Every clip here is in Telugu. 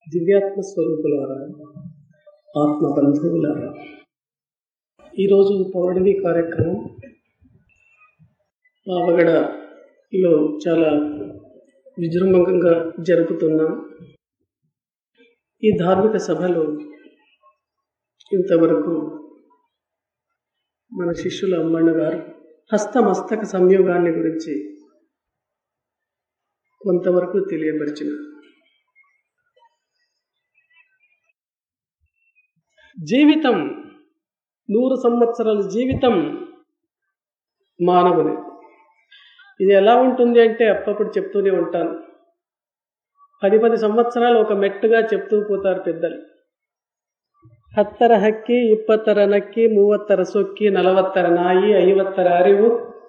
దివ్యాత్మ స్వరూపులారా ఆత్మ బంధువులారా ఈరోజు పౌర్ణమి కార్యక్రమం పావగడలో చాలా విజృంభంగా జరుపుతున్నాం ఈ ధార్మిక సభలో ఇంతవరకు మన శిష్యుల అమ్మಣ್ణ గారు హస్తమస్తక సంయోగాన్ని గురించి కొంతవరకు తెలియపరిచిన జీవితం నూరు సంవత్సరాల జీవితం మానవుని ఇది ఎలా ఉంటుంది అంటే అప్పప్పుడు చెప్తూనే ఉంటాను పది పది సంవత్సరాలు ఒక మెట్టుగా చెప్తూ పోతారు పెద్దలు ಹತ್ತರ ಹಕ್ಕಿ ಇಪ್ಪತ್ತರ ನಕ್ಕಿ ಮೂವತ್ತರ ಸೊಕ್ಕಿ ನಲವತ್ತರ ನಾಯಿ ಐವತ್ತರ ಅರಿವು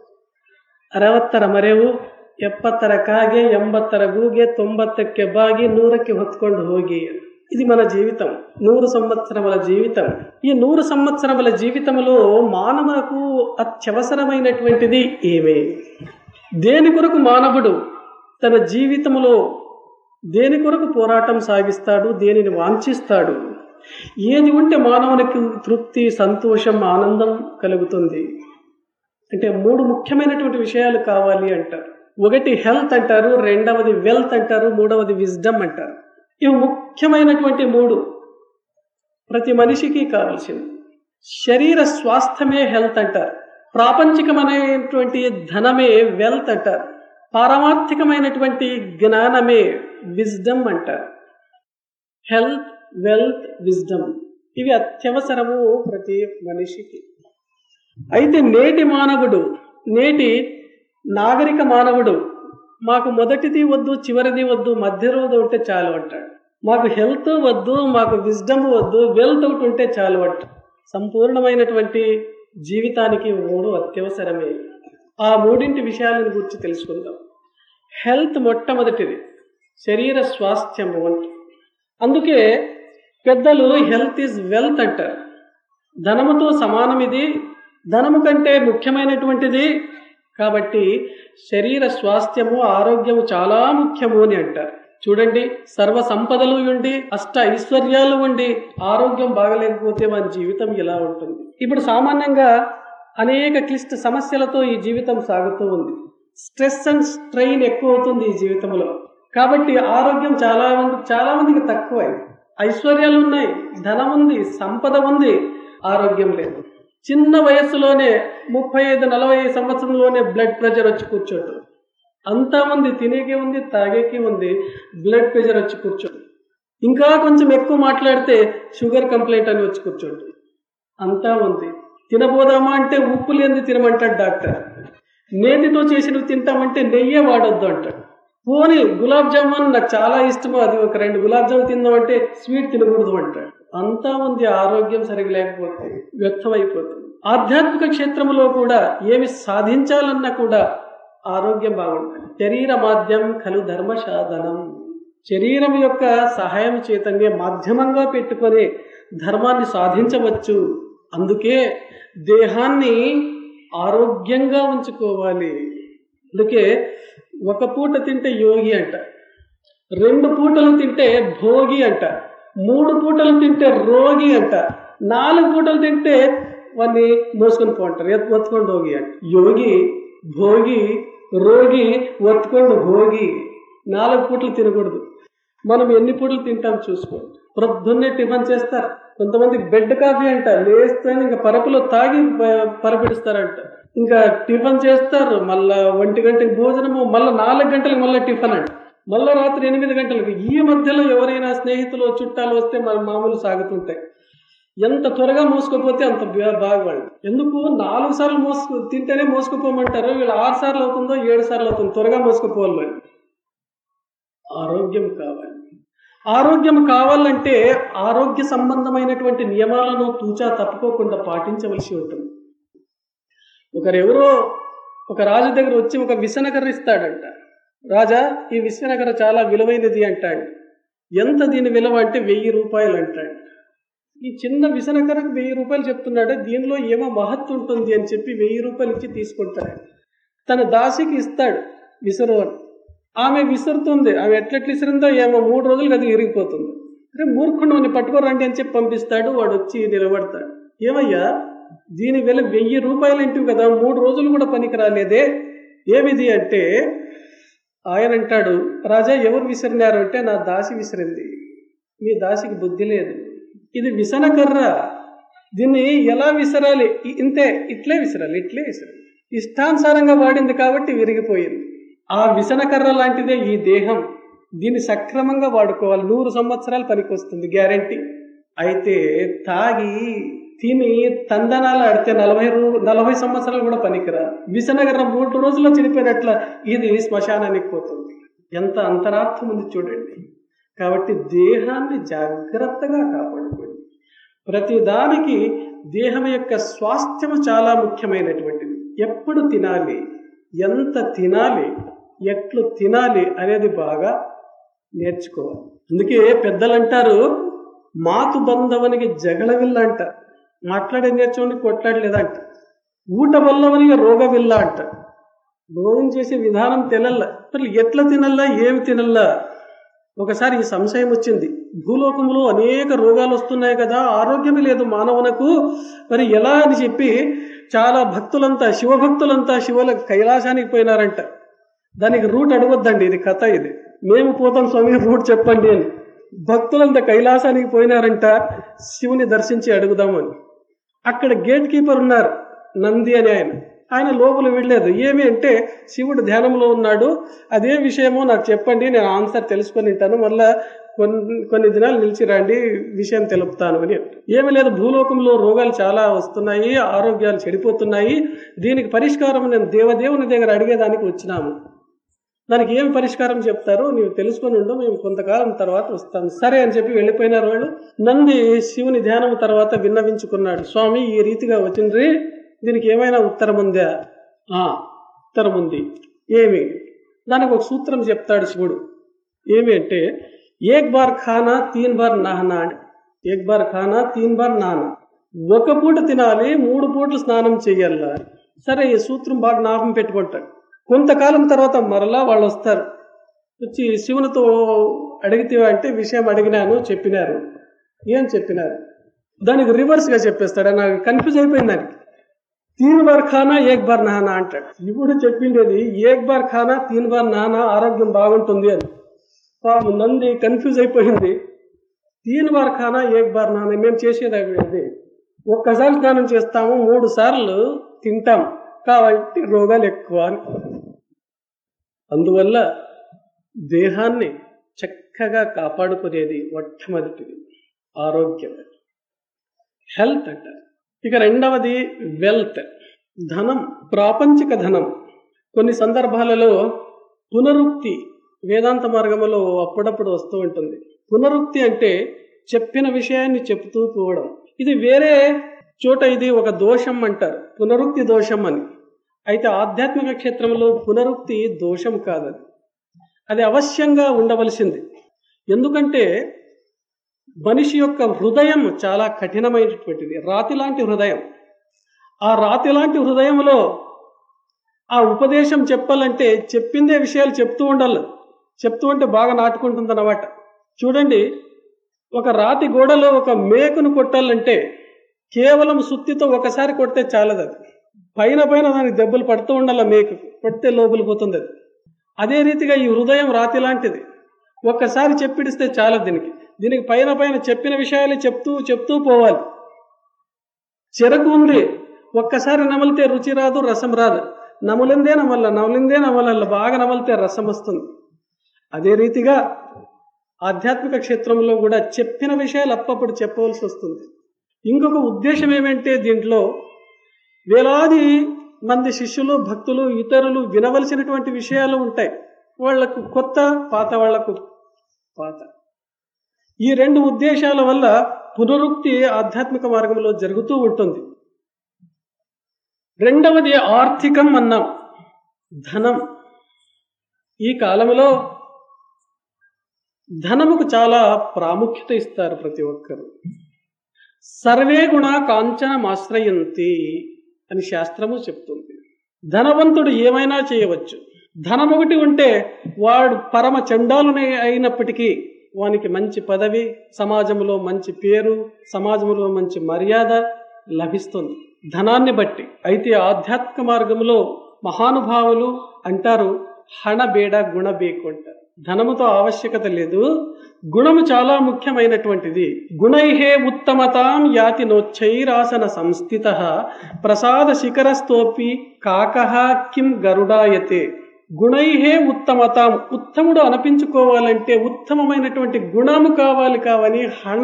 ಅರವತ್ತರ ಮರೆವು ಎಪ್ಪತ್ತರ ಕಾಗೆ ಎಂಬತ್ತರ ಗೂಗೆ తొంభత్తಕ್ಕೆ బాగి నూరಕ್ಕೆ ಹೊತ್ಕೊಂಡು ಹೋಗಿ ఇది మన జీవితం నూరు సంవత్సరముల జీవితం ఈ నూరు సంవత్సరముల జీవితంలో మానవులకు అత్యవసరమైనటువంటిది ఏమే దేని కొరకు మానవుడు తన జీవితంలో దేని కొరకు పోరాటం సాగిస్తాడు దేనిని వాంఛిస్తాడు ఏది ఉంటే మానవునికి తృప్తి సంతోషం ఆనందం కలుగుతుంది అంటే మూడు ముఖ్యమైనటువంటి విషయాలు కావాలి అంటారు ఒకటి హెల్త్ అంటారు రెండవది వెల్త్ అంటారు మూడవది విజ్డమ్ అంటారు ఇవి ముఖ్యమైనటువంటి మూడు ప్రతి మనిషికి కావాల్సింది శరీర స్వాస్థ్యమే హెల్త్ అంటారు ప్రాపంచికమైనటువంటి ధనమే వెల్త్ అంటారు పారమార్థికమైనటువంటి జ్ఞానమే విజ్డమ్ అంటారు హెల్త్ వెల్త్ విజ్డమ్ ఇవి అత్యవసరము ప్రతి మనిషికి అయితే నేటి మానవుడు నేటి నాగరిక మానవుడు మాకు మొదటిది వద్దు చివరిది వద్దు మధ్య రోజు ఉంటే చాలు అంటాడు మాకు హెల్త్ వద్దు మాకు విజ్డమ్ వద్దు వెల్త్ ఒకటి ఉంటే చాలు అంట సంపూర్ణమైనటువంటి జీవితానికి మూడు అత్యవసరమే ఆ మూడింటి విషయాలను గురించి తెలుసుకుందాం హెల్త్ మొట్టమొదటిది శరీర స్వాస్థ్యము అంటే అందుకే పెద్దలు హెల్త్ ఈజ్ వెల్త్ అంటారు ధనముతో సమానం ఇది ధనము కంటే ముఖ్యమైనటువంటిది కాబట్టి శరీర స్వాస్థ్యము ఆరోగ్యము చాలా ముఖ్యము అని అంటారు చూడండి సర్వ సంపదలు ఉండి అష్ట ఐశ్వర్యాలు ఉండి ఆరోగ్యం బాగలేకపోతే మన జీవితం ఎలా ఉంటుంది ఇప్పుడు సామాన్యంగా అనేక క్లిష్ట సమస్యలతో ఈ జీవితం సాగుతూ ఉంది స్ట్రెస్ అండ్ స్ట్రెయిన్ ఎక్కువ అవుతుంది ఈ జీవితంలో కాబట్టి ఆరోగ్యం చాలా మంది చాలా మందికి తక్కువే ఐశ్వర్యాలు ఉన్నాయి ధనం ఉంది సంపద ఉంది ఆరోగ్యం లేదు చిన్న వయస్సులోనే ముప్పై ఐదు నలభై సంవత్సరంలోనే బ్లడ్ ప్రెషర్ వచ్చి కూర్చోడు అంతా ఉంది తినేకే ఉంది తాగేకి ఉంది బ్లడ్ ప్రెషర్ వచ్చి కూర్చోడు ఇంకా కొంచెం ఎక్కువ మాట్లాడితే షుగర్ కంప్లైంట్ అని వచ్చి కూర్చోడు అంతా ఉంది తినబోదామా అంటే ఉప్పు లేనిది తినమంటాడు డాక్టర్ నేతితో చేసినవి తింటామంటే నెయ్యే వాడొద్దు అంటాడు పోనీ గులాబ్ జామున్ నాకు చాలా ఇష్టము అది ఒక రెండు గులాబ్ జామున్ తిందామంటే స్వీట్ తినకూడదు అంటాడు అంతా ఉంది ఆరోగ్యం సరిగా లేకపోతే వ్యర్థమైపోతుంది ఆధ్యాత్మిక క్షేత్రంలో కూడా ఏమి సాధించాలన్నా కూడా ఆరోగ్యం బాగుంటుంది శరీర మాధ్యం కలు ధర్మ సాధనం శరీరం యొక్క సహాయం చేతనే మాధ్యమంగా పెట్టుకొని ధర్మాన్ని సాధించవచ్చు అందుకే దేహాన్ని ఆరోగ్యంగా ఉంచుకోవాలి అందుకే ఒక పూట తింటే యోగి అంట రెండు పూటలు తింటే భోగి అంట మూడు పూటలు తింటే రోగి అంట నాలుగు పూటలు తింటే వాడిని మోసుకొని పోంటారు ఒత్తుకొని రోగి అంట యోగి భోగి రోగి ఒత్తుకోండు భోగి నాలుగు పూటలు తినకూడదు మనం ఎన్ని పూటలు తింటాం చూసుకోండి ప్రొద్దున్నే టిఫిన్ చేస్తారు కొంతమంది బెడ్ కాఫీ అంట లేస్తే ఇంకా పరపులో తాగి పరపెడుస్తారంట ఇంకా టిఫిన్ చేస్తారు మళ్ళా ఒంటి గంటకి భోజనము మళ్ళీ నాలుగు గంటలకు మళ్ళీ టిఫిన్ అంట మళ్ళీ రాత్రి ఎనిమిది గంటలకు ఈ మధ్యలో ఎవరైనా స్నేహితులు చుట్టాలు వస్తే మన మామూలు సాగుతుంటాయి ఎంత త్వరగా మోసుకుపోతే అంత బాగుపడు ఎందుకు నాలుగు సార్లు మోసుకు తింటేనే మోసుకుపోమంటారు వీళ్ళు ఆరు సార్లు అవుతుందో ఏడు సార్లు అవుతుందో త్వరగా మోసుకుపోవాలి ఆరోగ్యం కావాలి ఆరోగ్యం కావాలంటే ఆరోగ్య సంబంధమైనటువంటి నియమాలను తూచా తప్పుకోకుండా పాటించవలసి ఉంటుంది ఒకరెవరో ఒక రాజు దగ్గర వచ్చి ఒక విసనకర్ర ఇస్తాడంట రాజా ఈ విసనకర్ర చాలా విలువైనది అంటాడు ఎంత దీని విలువ అంటే వెయ్యి రూపాయలు అంటాడు ఈ చిన్న విసనకరకు వెయ్యి రూపాయలు చెప్తున్నాడు దీనిలో ఏమో మహత్తు ఉంటుంది అని చెప్పి వెయ్యి రూపాయలు ఇచ్చి తీసుకుంటాడు తన దాసికి ఇస్తాడు విసురు ఆమె విసురుతుంది ఆమె ఎట్లెట్లు విసిరిందో ఏమో మూడు రోజులకు అది ఇరిగిపోతుంది అరే మూర్ఖుడు పట్టుకోరండి అని చెప్పి పంపిస్తాడు వాడు వచ్చి నిలబడతాడు ఏమయ్యా దీని విల వెయ్యి రూపాయలు ఇంటివి కదా మూడు రోజులు కూడా పనికి రాలేదే ఏమిది అంటే ఆయన అంటాడు రాజా ఎవరు విసిరినారు అంటే నా దాసి విసిరింది మీ దాసికి బుద్ధి లేదు ఇది విసనకర్ర దీన్ని ఎలా విసరాలి ఇ- ఇంతే ఇట్లే విసరాలి ఇట్లే విసరాలి ఇష్టానుసారంగా వాడింది కాబట్టి విరిగిపోయింది ఆ విసనకర్ర లాంటిదే ఈ దేహం దీన్ని సక్రమంగా వాడుకోవాలి నూరు సంవత్సరాలు పనికొస్తుంది గ్యారంటీ అయితే తాగి తిని తందనాలు ఆడితే నలభై రూ నలభై సంవత్సరాలు కూడా పనికిరా విసనగర్ర మూడు రోజుల్లో చెడిపోయినట్ల ఇది శ్మశానానికి పోతుంది ఎంత అంతరార్థం ఉంది చూడండి కాబట్టి దేహాన్ని జాగ్రత్తగా కాపాడుకోండి ప్రతి దానికి దేహం యొక్క స్వాస్థ్యము చాలా ముఖ్యమైనటువంటిది ఎప్పుడు తినాలి ఎంత తినాలి ఎట్లు తినాలి అనేది బాగా నేర్చుకోవాలి అందుకే పెద్దలు అంటారు మాతు బంధవనికి జగళవిల్ల అంట మాట్లాడే నేర్చుకోండి కొట్లాడలేదంట ఊట వల్లవనికి రోగవిల్ల అంట భోజనం చేసే విధానం తినల్లా మరి ఎట్లా తినల్లా ఏమి తినల్లా ఒకసారి ఈ సంశయం వచ్చింది భూలోకంలో అనేక రోగాలు వస్తున్నాయి కదా ఆరోగ్యమే లేదు మానవునకు మరి ఎలా అని చెప్పి చాలా భక్తులంతా శివభక్తులంతా శివుల కైలాసానికి పోయినారంట దానికి రూట్ అడగొద్దండి ఇది కథ ఇది మేము పోతాం స్వామి రూట్ చెప్పండి అని భక్తులంతా కైలాసానికి పోయినారంట శివుని దర్శించి అడుగుదామని అక్కడ గేట్ కీపర్ ఉన్నారు నంది అని ఆయన ఆయన లోపల వెళ్ళలేదు ఏమి అంటే శివుడు ధ్యానంలో ఉన్నాడు అదే విషయమో నాకు చెప్పండి నేను ఆన్సర్ తెలుసుకొని ఉంటాను మళ్ళా కొన్ని కొన్ని దినాలు నిలిచి రండి విషయం తెలుపుతాను అని ఏమి లేదు భూలోకంలో రోగాలు చాలా వస్తున్నాయి ఆరోగ్యాలు చెడిపోతున్నాయి దీనికి పరిష్కారం నేను దేవదేవుని దగ్గర అడిగేదానికి వచ్చినాము దానికి ఏం పరిష్కారం చెప్తారు నీవు తెలుసుకొని ఉండు మేము కొంతకాలం తర్వాత వస్తాం సరే అని చెప్పి వెళ్ళిపోయినారు వాళ్ళు నంది శివుని ధ్యానం తర్వాత విన్నవించుకున్నాడు స్వామి ఈ రీతిగా వచ్చిండ్రి దీనికి ఏమైనా ఉత్తరం ఉందా ఆ ఉత్తరం ఉంది ఏమి దానికి ఒక సూత్రం చెప్తాడు శివుడు ఏమి అంటే ఏక్ బార్ ఖానా తీన్ బార్ నహనా అంటే ఏక్ బార్ ఖానా తీన్ బార్ నానా ఒక పూట తినాలి మూడు పూటలు స్నానం చెయ్యాల సరే ఈ సూత్రం బాగా జ్ఞాపకం పెట్టుకుంటాడు కొంతకాలం తర్వాత మరలా వాళ్ళు వస్తారు వచ్చి శివునితో అడిగితే అంటే విషయం అడిగినాను చెప్పినారు ఏం చెప్పినారు దానికి రివర్స్గా చెప్పేస్తాడు నాకు కన్ఫ్యూజ్ అయిపోయింది దానికి తీన్ బార్ ఖానా ఏక్ బార్ నానా అంటాడు ఇప్పుడు చెప్పిండేది ఏక్ బార్ ఖానా తీన్ బార్ నానా ఆరోగ్యం బాగుంటుంది అని పాపం నంది కన్ఫ్యూజ్ అయిపోయింది తీన్ బార్ ఖానా ఏక్ బార్ నానా మేము చేసేది అది ఒక్కసారి స్నానం చేస్తాము మూడు సార్లు తింటాం కాబట్టి రోగాలు ఎక్కువ అని అందువల్ల దేహాన్ని చక్కగా కాపాడుకునేది మొట్టమొదటిది ఆరోగ్యం హెల్త్ అంటారు ఇక రెండవది వెల్త్ ధనం ప్రాపంచిక ధనం కొన్ని సందర్భాలలో పునరుక్తి వేదాంత మార్గంలో అప్పుడప్పుడు వస్తూ ఉంటుంది పునరుక్తి అంటే చెప్పిన విషయాన్ని చెప్తూ పోవడం ఇది వేరే చోట ఇది ఒక దోషం అంటారు పునరుక్తి దోషం అని అయితే ఆధ్యాత్మిక క్షేత్రంలో పునరుక్తి దోషం కాదది అది అవశ్యంగా ఉండవలసింది ఎందుకంటే మనిషి యొక్క హృదయం చాలా కఠినమైనటువంటిది రాతి లాంటి హృదయం ఆ రాతి లాంటి హృదయంలో ఆ ఉపదేశం చెప్పాలంటే చెప్పిందే విషయాలు చెప్తూ ఉండాలి చెప్తూ ఉంటే బాగా నాటుకుంటుంది అన్నమాట చూడండి ఒక రాతి గోడలో ఒక మేకును కొట్టాలంటే కేవలం సుత్తితో ఒకసారి కొడితే చాలదు అది పైన పైన దానికి దెబ్బలు పడుతూ ఉండాలి మేకు కొడితే లోపలి పోతుంది అది అదే రీతిగా ఈ హృదయం రాతి లాంటిది ఒక్కసారి చెప్పిడిస్తే చాలదు దీనికి దీనికి పైన పైన చెప్పిన విషయాలు చెప్తూ చెప్తూ పోవాలి చెరకు ఉంది ఒక్కసారి నమలితే రుచి రాదు రసం రాదు నమలిందే నమల్ల నమలిందే నమలల్ల బాగా నమలితే రసం వస్తుంది అదే రీతిగా ఆధ్యాత్మిక క్షేత్రంలో కూడా చెప్పిన విషయాలు అప్పప్పుడు చెప్పవలసి వస్తుంది ఇంకొక ఉద్దేశం ఏమంటే దీంట్లో వేలాది మంది శిష్యులు భక్తులు ఇతరులు వినవలసినటువంటి విషయాలు ఉంటాయి వాళ్లకు కొత్త పాత వాళ్లకు పాత ఈ రెండు ఉద్దేశాల వల్ల పునరుక్తి ఆధ్యాత్మిక మార్గంలో జరుగుతూ ఉంటుంది రెండవది ఆర్థికం అన్నాం ధనం ఈ కాలంలో ధనముకు చాలా ప్రాముఖ్యత ఇస్తారు ప్రతి ఒక్కరు సర్వే గుణ కాంచనమాశ్రయంతి అని శాస్త్రము చెప్తుంది ధనవంతుడు ఏమైనా చేయవచ్చు ధనం ఒకటి ఉంటే వాడు పరమ చండాలునే అయినప్పటికీ వానికి మంచి పదవి సమాజంలో మంచి పేరు సమాజంలో మంచి మర్యాద లభిస్తుంది ధనాన్ని బట్టి అయితే ఆధ్యాత్మిక మార్గంలో మహానుభావులు అంటారు హణ బేడ గుణ బేకు అంటారు ధనముతో ఆవశ్యకత లేదు గుణము చాలా ముఖ్యమైనటువంటిది గుణైహే ఉత్తమతాం యాతి నోచ్చైరాసన సంస్థిత ప్రసాద శిఖరస్తోపి కాకహ కిం గరుడాయతే గుణైహే ఉత్తమతాం ఉత్తముడు అనిపించుకోవాలంటే ఉత్తమమైనటువంటి గుణము కావాలి కావని హణ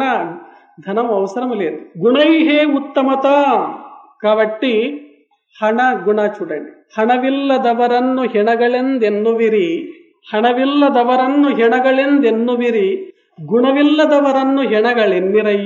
ధనం అవసరం లేదు గుణైహే ఉత్తమత కాబట్టి ಹಣ ಗುಣ చూడండి ಹಣವಿಲ್ಲದವರನ್ನು ಹೆಣಗಳೆಂದೆನ್ನುವಿರಿ ಹಣವಿಲ್ಲದವರನ್ನು ಹೆಣಗಳೆಂದೆನ್ನುವಿರಿ ಗುಣವಿಲ್ಲದವರನ್ನು ಹೆಣಗಳೆನ್ನಿರಯ್ಯ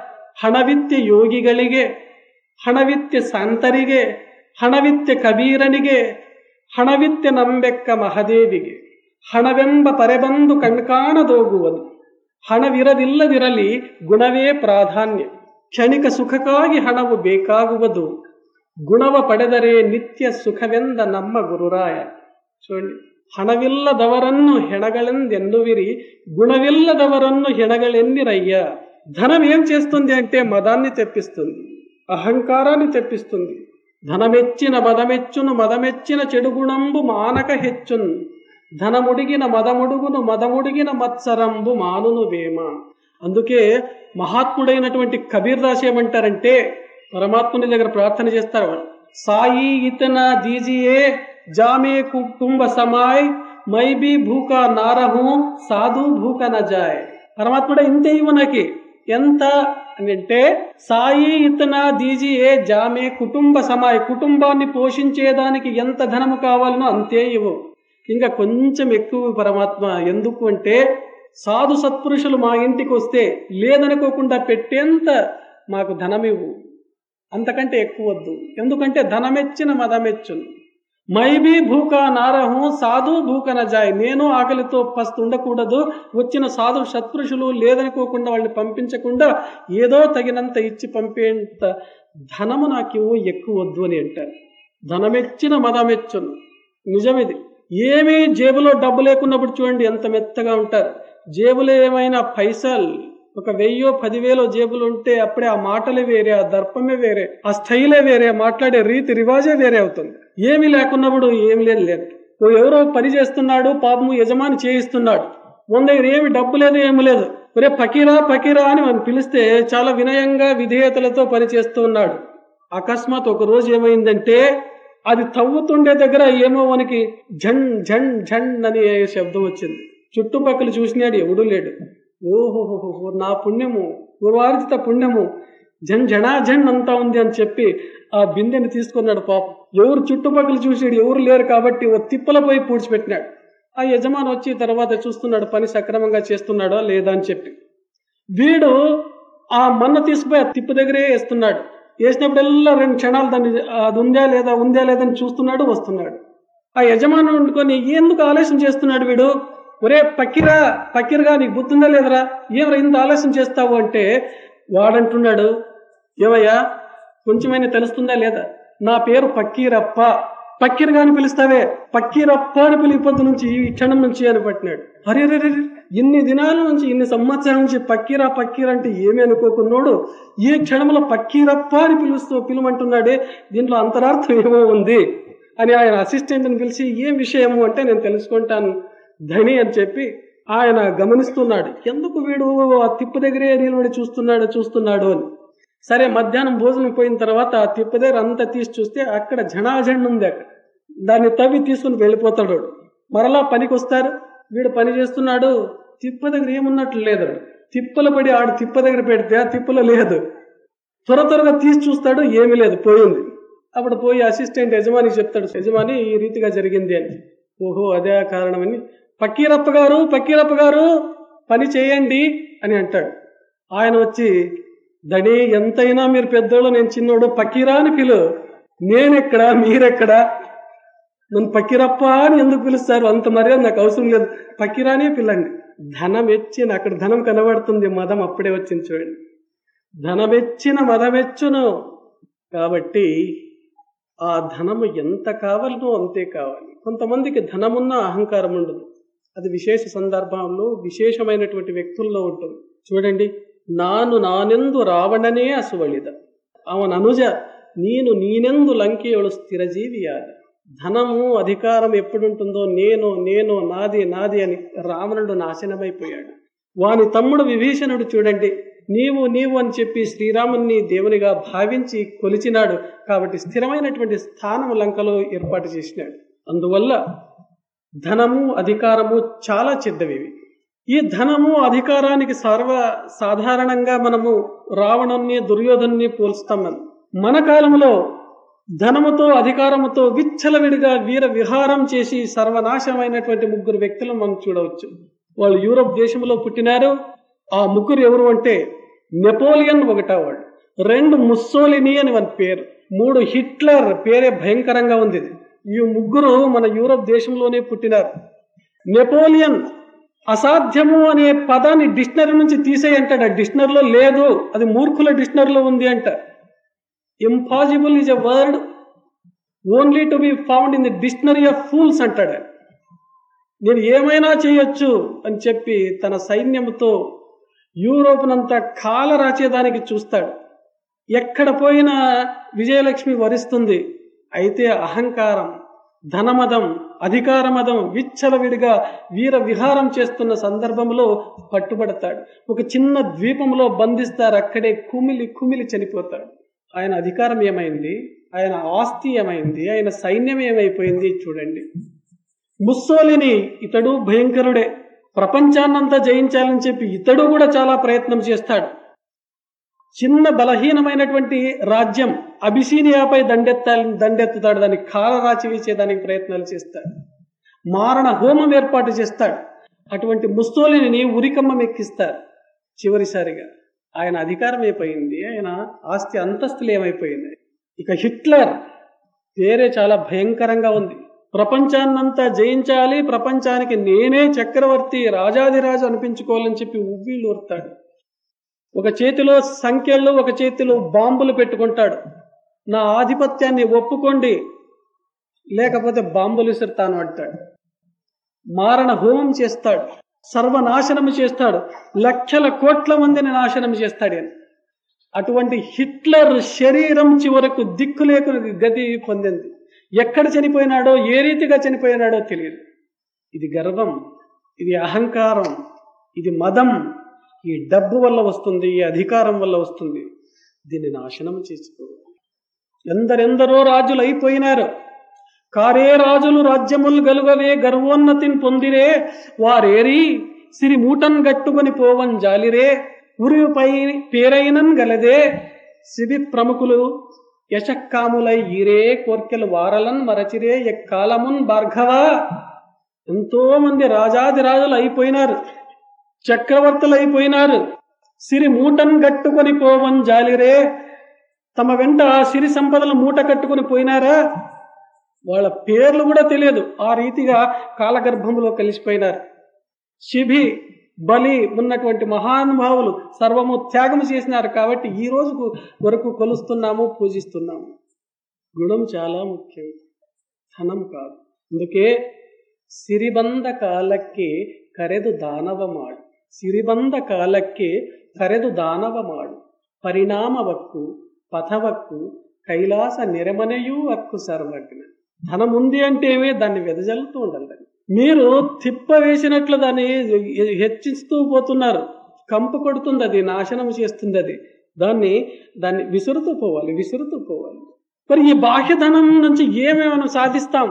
ಹಣವಿತ್ಯ ಯೋಗಿಗಳಿಗೆ ಹಣವಿತ್ಯ ಸಂತರಿಗೆ ಹಣವಿತ್ಯ ಕಬೀರನಿಗೆ ಹಣವಿತ್ಯ ನಂಬೆಕ್ಕ ಮಹದೇವಿಗೆ ಹಣವೆಂಬ ಪರೆಬಂದು ಕಣ್ಕಾಣದೋಗುವುದು ಹಣವಿರದಿಲ್ಲದಿರಲಿ ಗುಣವೇ ಪ್ರಾಧಾನ್ಯ ಕ್ಷಣಿಕ ಸುಖಕ್ಕಾಗಿ ಹಣವು ಬೇಕಾಗುವುದು ಗುಣವ ಪಡೆದರೆ ನಿತ್ಯ ಸುಖವೆಂದ ನಮ್ಮ ಗುರುರಾಯ చూడండి హణవిల్లదవరನ್ನು హెణగಳೆందెన్నువిరి గుణవిల్లదవరನ್ನು హెణగಳೆన్నిరయ్య ధనం ఏం చేస్తుంది అంటే మదాన్ని తెప్పిస్తుంది అహంకారాన్ని తెప్పిస్తుంది ధనమెచ్చిన మదమెచ్చును మదమెచ్చిన చెడు గుణంబు మానక హెచ్చున్ ధనముడిగిన మదముడుగును మదముడిగిన మత్సరంబు మానును వేమ అందుకే మహాత్ముడైనటువంటి కబీర్ దాస్ ఏమంటారంటే పరమాత్ముని దగ్గర ప్రార్థన చేస్తారు వాళ్ళు సాయి ఇతన దీజియే జామే కుటుంబ సమాయ్ మై బి భూక నారహు సాధు భూక నజాయ్ పరమాత్ముడ ఇంతే ఇవ్వు నాకి ఎంత అని అంటే సాయి ఇతన దీజియే జామే కుటుంబ సమాయ్ కుటుంబాన్ని పోషించేదానికి ఎంత ధనము కావాలనో అంతే ఇవ్వు ఇంకా కొంచెం ఎక్కువ పరమాత్మ ఎందుకు అంటే సాధు సత్పురుషులు మా ఇంటికి వస్తే లేదనుకోకుండా పెట్టేంత మాకు ధనమివ్వు అంతకంటే ఎక్కువ వద్దు ఎందుకంటే ధనమెచ్చిన మదమెచ్చును మైబీ భూక నారహం సాధు భూకన జాయ్ నేను ఆకలితో పస్తు ఉండకూడదు వచ్చిన సాధు సత్పురుషులు లేదనుకోకుండా వాళ్ళని పంపించకుండా ఏదో తగినంత ఇచ్చి పంపేంత ధనము నాకు ఇవ్వు ఎక్కువ వద్దు అని అంటారు ధనమెచ్చిన మదమెచ్చును నిజమిది ఏమీ జేబులో డబ్బు లేకున్నప్పుడు చూడండి ఎంత మెత్తగా ఉంటారు జేబులో ఏమైనా పైసలు ఒక వెయ్యో పదివేలో జేబులు ఉంటే అప్పుడే ఆ మాటలే వేరే ఆ దర్పమే వేరే ఆ స్టైలే వేరే మాట్లాడే రీతి రివాజే వేరే అవుతుంది ఏమీ లేకున్నప్పుడు ఏమి లేదు లేదు ఓ ఎవరో పని చేస్తున్నాడు పాపము యజమాని చేయిస్తున్నాడు మన దగ్గర ఏమి డబ్బు లేదు ఏమి లేదు ఒరే పకీరా పకీరా అని మనం పిలిస్తే చాలా వినయంగా విధేయతలతో పని చేస్తూ ఉన్నాడు అకస్మాత్ ఒక రోజు ఏమైందంటే అది తవ్వుతుండే దగ్గర ఏమో మనకి ఝన్ ఝన్ ఝన్ అని శబ్దం వచ్చింది చుట్టుపక్కల చూసినాడు ఎవడూ లేడు ఓహోహోహో నా పుణ్యము పూర్వార్జిత పుణ్యము జన్ జనా జన్ అంతా ఉంది అని చెప్పి ఆ బిందెని తీసుకున్నాడు పాపం ఎవరు చుట్టుపక్కల చూసాడు ఎవరు లేరు కాబట్టి ఓ తిప్పలపై పూడ్చిపెట్టినాడు ఆ యజమాని వచ్చి తర్వాత చూస్తున్నాడు పని సక్రమంగా చేస్తున్నాడో లేదా అని చెప్పి వీడు ఆ మన్న తీసుకుపోయి ఆ తిప్పు దగ్గరే వేస్తున్నాడు వేసినప్పుడల్లా రెండు క్షణాలు దాన్ని అది ఉందా లేదా ఉందా లేదా అని చూస్తున్నాడు వస్తున్నాడు ఆ యజమాని వండుకొని ఎందుకు ఆలస్యం చేస్తున్నాడు వీడు ఒరే పక్కిరా పక్కిరగా నీకు బుద్ధిందా లేదరా ఏమరా ఇంత ఆలస్యం చేస్తావు అంటే వాడంటున్నాడు ఏమయ్యా కొంచెమైనా తెలుస్తుందా లేదా నా పేరు పక్కీరప్ప పక్కీరగా అని పిలుస్తావే పక్కీరప్ప అని పిలిపొద్దు నుంచి ఈ క్షణం నుంచి అని పట్టినాడు అరే రే ఇన్ని దినాల నుంచి ఇన్ని సంవత్సరాల నుంచి పక్కీరా పక్కీరా అంటే ఏమి అనుకోకున్నాడు ఈ క్షణంలో పక్కీరప్ప అని పిలుస్తూ పిలుమంటున్నాడే దీంట్లో అంతరార్థం ఏమో ఉంది అని ఆయన అసిస్టెంట్ని పిలిచి ఏం విషయము అంటే నేను తెలుసుకుంటాను ధని అని చెప్పి ఆయన గమనిస్తున్నాడు ఎందుకు వీడు ఆ తిప్పు దగ్గరే నిలబడి చూస్తున్నాడు చూస్తున్నాడు అని సరే మధ్యాహ్నం భోజనం పోయిన తర్వాత ఆ తిప్పు దగ్గర అంతా తీసి చూస్తే అక్కడ జనాజండ ఉంది అక్కడ దాన్ని తవ్వి తీసుకుని వెళ్ళిపోతాడు వాడు. మరలా పనికి వస్తారు వీడు పని చేస్తున్నాడు తిప్ప దగ్గర ఏమున్నట్లు లేదు తిప్పలు పడి ఆడు తిప్ప దగ్గర పెడితే ఆ తిప్పలో లేదు త్వర త్వరగా తీసి చూస్తాడు ఏమీ లేదు పోయింది అప్పుడు పోయి అసిస్టెంట్ యజమాని చెప్తాడు యజమాని ఈ రీతిగా జరిగింది అని ఓహో అదే కారణమని పక్కీరప్ప గారు పక్కీరప్ప గారు పని చేయండి అని అంటాడు ఆయన వచ్చి దడి ఎంతైనా మీరు పెద్దోళ్ళు నేను చిన్నోడు పక్కీరా అని పిలు నేనెక్కడా మీరెక్కడా నన్ను పక్కిరప్ప అని ఎందుకు పిలుస్తారు అంత మర్యాద నాకు అవసరం లేదు పక్కిరానే పిల్లండి ధనం ఎచ్చిన అక్కడ ధనం కనబడుతుంది మదం అప్పుడే వచ్చింది చూడండి ధనమెచ్చిన మదమెచ్చును కాబట్టి ఆ ధనము ఎంత కావాలనో అంతే కావాలి కొంతమందికి ధనమున్న అహంకారం ఉండదు అది విశేష సందర్భంలో విశేషమైనటువంటి వ్యక్తుల్లో ఉంటుంది చూడండి నాను నానెందు రావణనే అసువళిద ಅವನ అనుజ నేను నీనెందు లంకేయుడు స్థిరజీవియాద ధనము అధికారం ఎప్పుడుంటుందో నేను నేను నాది నాది అని రావణుడు నాశనమైపోయాడు వాని తమ్ముడు విభీషణుడు చూడండి నీవు నీవు అని చెప్పి శ్రీరాముని దేవునిగా భావించి కొలిచినాడు కాబట్టి స్థిరమైనటువంటి స్థానం లంకలో ఏర్పాటు చేసినాడు అందువల్ల ధనము అధికారము చాలా చెడ్డవి ఇవి. ఈ ధనము అధికారానికి సర్వ సాధారణంగా మనము రావణుణ్ణి దుర్యోధన్ని పోల్స్తాం మనం మన కాలంలో ధనముతో అధికారముతో విచ్చలవిడిగా వీర విహారం చేసి సర్వనాశమైనటువంటి ముగ్గురు వ్యక్తులను మనం చూడవచ్చు వాళ్ళు యూరప్ దేశంలో పుట్టినారు ఆ ముగ్గురు ఎవరు అంటే నెపోలియన్ ఒకటా వాడు రెండు ముస్సోలిని అని వాని పేరు మూడు హిట్లర్ పేరే భయంకరంగా ఉంది ఇది. ఈ ముగ్గురు మన యూరప్ దేశంలోనే పుట్టినారు నెపోలియన్ అసాధ్యము అనే పదాన్ని డిక్షనరీ నుంచి తీసేయి అంటాడు ఆ డిక్షనరీలో లేదు అది మూర్ఖుల డిక్షనరీలో ఉంది అంట impossible is a word only to be found in the dictionary of fools అంటాడు ఆయన. నేను ఏమైనా చేయొచ్చు అని చెప్పి తన సైన్యంతో యూరోప్నంతా కాల రాచేదానికి చూస్తాడు ఎక్కడ పోయినా విజయలక్ష్మి వరిస్తుంది అయితే అహంకారం ధనమదం అధికారమదం విచ్చలవిడిగా వీర విహారం చేస్తున్న సందర్భంలో పట్టుబడతాడు ఒక చిన్న ద్వీపంలో బంధిస్తారు అక్కడే కుమిలి కుమిలి చనిపోతాడు ఆయన అధికారం ఏమైంది ఆయన ఆస్తి ఏమైంది ఆయన సైన్యం ఏమైపోయింది చూడండి ముస్సోలిని ఇతడు భయంకరుడే ప్రపంచాన్నంతా జయించాలని చెప్పి ఇతడు కూడా చాలా ప్రయత్నం చేస్తాడు చిన్న బలహీనమైనటువంటి రాజ్యం అబిసీనియాపై దండెత్తాలని దండెత్తుతాడు దాన్ని కాల రాచి వేసేదానికి ప్రయత్నాలు చేస్తాడు మారణ హోమం ఏర్పాటు చేస్తాడు అటువంటి ముస్తోలిని ఉరికమ్మం ఎక్కిస్తారు చివరిసారిగా ఆయన అధికారం అయిపోయింది ఆయన ఆస్తి అంతస్తులు ఏమైపోయింది ఇక హిట్లర్ పేరే చాలా భయంకరంగా ఉంది ప్రపంచాన్నంతా జయించాలి ప్రపంచానికి నేనే చక్రవర్తి రాజాదిరాజు అనిపించుకోవాలని చెప్పి ఉవ్విళ్ళు ఊరుతాడు ఒక చేతిలో సంఖ్యలు ఒక చేతిలో బాంబులు పెట్టుకుంటాడు నా ఆధిపత్యాన్ని ఒప్పుకోండి లేకపోతే బాంబులు విసురుతాను అంటాడు మారణ హోమం చేస్తాడు సర్వనాశనం చేస్తాడు లక్షల కోట్ల మందిని నాశనం చేస్తాడు ఆయన అటువంటి హిట్లర్ శరీరం చివరకు దిక్కు లేకుని గతి పొందింది ఎక్కడ చనిపోయినాడో ఏ రీతిగా చనిపోయినాడో తెలియదు ఇది గర్వం ఇది అహంకారం ఇది మదం ఈ డబ్బు వల్ల వస్తుంది ఈ అధికారం వల్ల వస్తుంది దీన్ని నాశనం చేసుకోవాలి ఎందరెందరో రాజులు అయిపోయినారు కారే రాజులు రాజ్యములు గలుగవే గర్వోన్నతిని పొందిరే వారేరి సిరి మూటన్ గట్టుకొని పోవన్ జాలిరే ఉరిపై పేరైనన్ గలదే సిరి ప్రముఖులు యశక్కాములై ఈరే కోర్కెలు వారలన్ మరచిరే ఎక్కాలమున్ భార్గవ ఎంతో మంది రాజాదిరాజులు అయిపోయినారు చక్రవర్తులు అయిపోయినారు సిరి మూటన్ గట్టుకొని పోవన్ జాలిరే తమ వెంట ఆ సిరి సంపదలు మూట కట్టుకొని పోయినారా వాళ్ళ పేర్లు కూడా తెలియదు ఆ రీతిగా కాలగర్భంలో కలిసిపోయినారు శిభి బలి ఉన్నటువంటి మహానుభావులు సర్వము త్యాగం చేసినారు కాబట్టి ఈ రోజుకు వరకు కొలుస్తున్నాము పూజిస్తున్నాము గుణం చాలా ముఖ్యం ధనం కాదు అందుకే ಸಿರಿಬಂದ ಕಾಲಕ್ಕೆ ಕರೆದು ದಾನವ ಮಾಡು ಸಿರಿಬಂದ ಕಾಲಕ್ಕೆ ಕರೆದು ದಾನವ ಮಾಡು ಪರಿಣಾಮವಕ್ಕು పథవక్కు కైలాస నిరమనయు అక్కు సర్వజ్ఞ ధనం ఉంది అంటే ఏమే దాన్ని వెదజల్లుతూ ఉండాలి మీరు తిప్ప వేసినట్లు దాన్ని హెచ్చిస్తూ పోతున్నారు కంపు కొడుతుంది అది నాశనం చేస్తుంది అది దాన్ని దాన్ని విసురుతూ పోవాలి విసురుతూ పోవాలి మరి ఈ బాహ్య ధనం నుంచి ఏమేమైనా సాధిస్తాం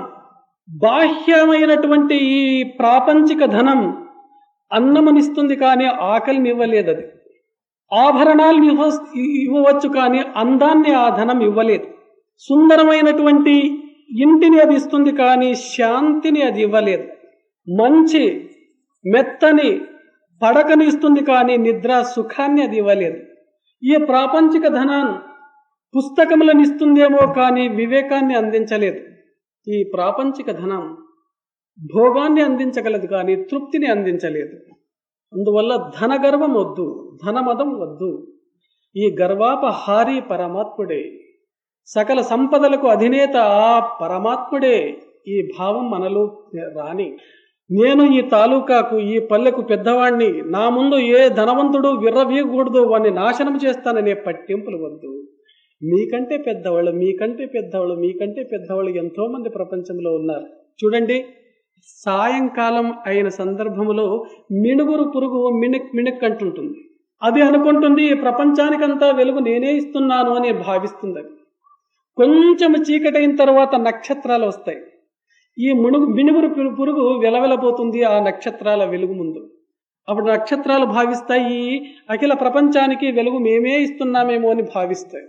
బాహ్యమైనటువంటి ఈ ప్రాపంచిక ధనం అన్నమనిస్తుంది కానీ ఆకలిని ఇవ్వలేదు అది ఆభరణాలను ఇవ్వ ఇవ్వవచ్చు కానీ అందాన్ని ఆ ధనం ఇవ్వలేదు సుందరమైనటువంటి ఇంటిని అది ఇస్తుంది కానీ శాంతిని అది ఇవ్వలేదు మంచి మెత్తని పడకని ఇస్తుంది కానీ నిద్ర సుఖాన్ని అది ఇవ్వలేదు ఈ ప్రాపంచిక ధనాన్ని పుస్తకములను ఇస్తుందేమో కానీ వివేకాన్ని అందించలేదు ఈ ప్రాపంచిక ధనం భోగాన్ని అందించగలదు కానీ తృప్తిని అందించలేదు అందువల్ల ధన గర్వం వద్దు ధనమదం వద్దు ఈ గర్వాపహారి పరమాత్ముడే సకల సంపదలకు అధినేత ఆ పరమాత్ముడే ఈ భావం మనలో రాని నేను ఈ తాలూకాకు ఈ పల్లెకు పెద్దవాణ్ణి నా ముందు ఏ ధనవంతుడు విర్రవీయకూడదు వాడిని నాశనం చేస్తాననే పట్టింపులు వద్దు మీకంటే పెద్దవాళ్ళు మీకంటే పెద్దవాళ్ళు మీకంటే పెద్దవాళ్ళు ఎంతో మంది ప్రపంచంలో ఉన్నారు చూడండి సాయంకాలం అయిన సందర్భంలో మిణుగురు పురుగు మిణిక్ మిణిక్ అంటుంటుంది అది అనుకుంటుంది ఈ ప్రపంచానికంతా వెలుగు నేనే ఇస్తున్నాను అని భావిస్తుంది అది కొంచెం చీకటైన తర్వాత నక్షత్రాలు వస్తాయి ఈ మునుగు మినుగురు పురు- పురుగు వెలవెలబోతుంది ఆ నక్షత్రాల వెలుగు ముందు అప్పుడు నక్షత్రాలు భావిస్తాయి ఈ అఖిల ప్రపంచానికి వెలుగు మేమే ఇస్తున్నామేమో అని భావిస్తాయి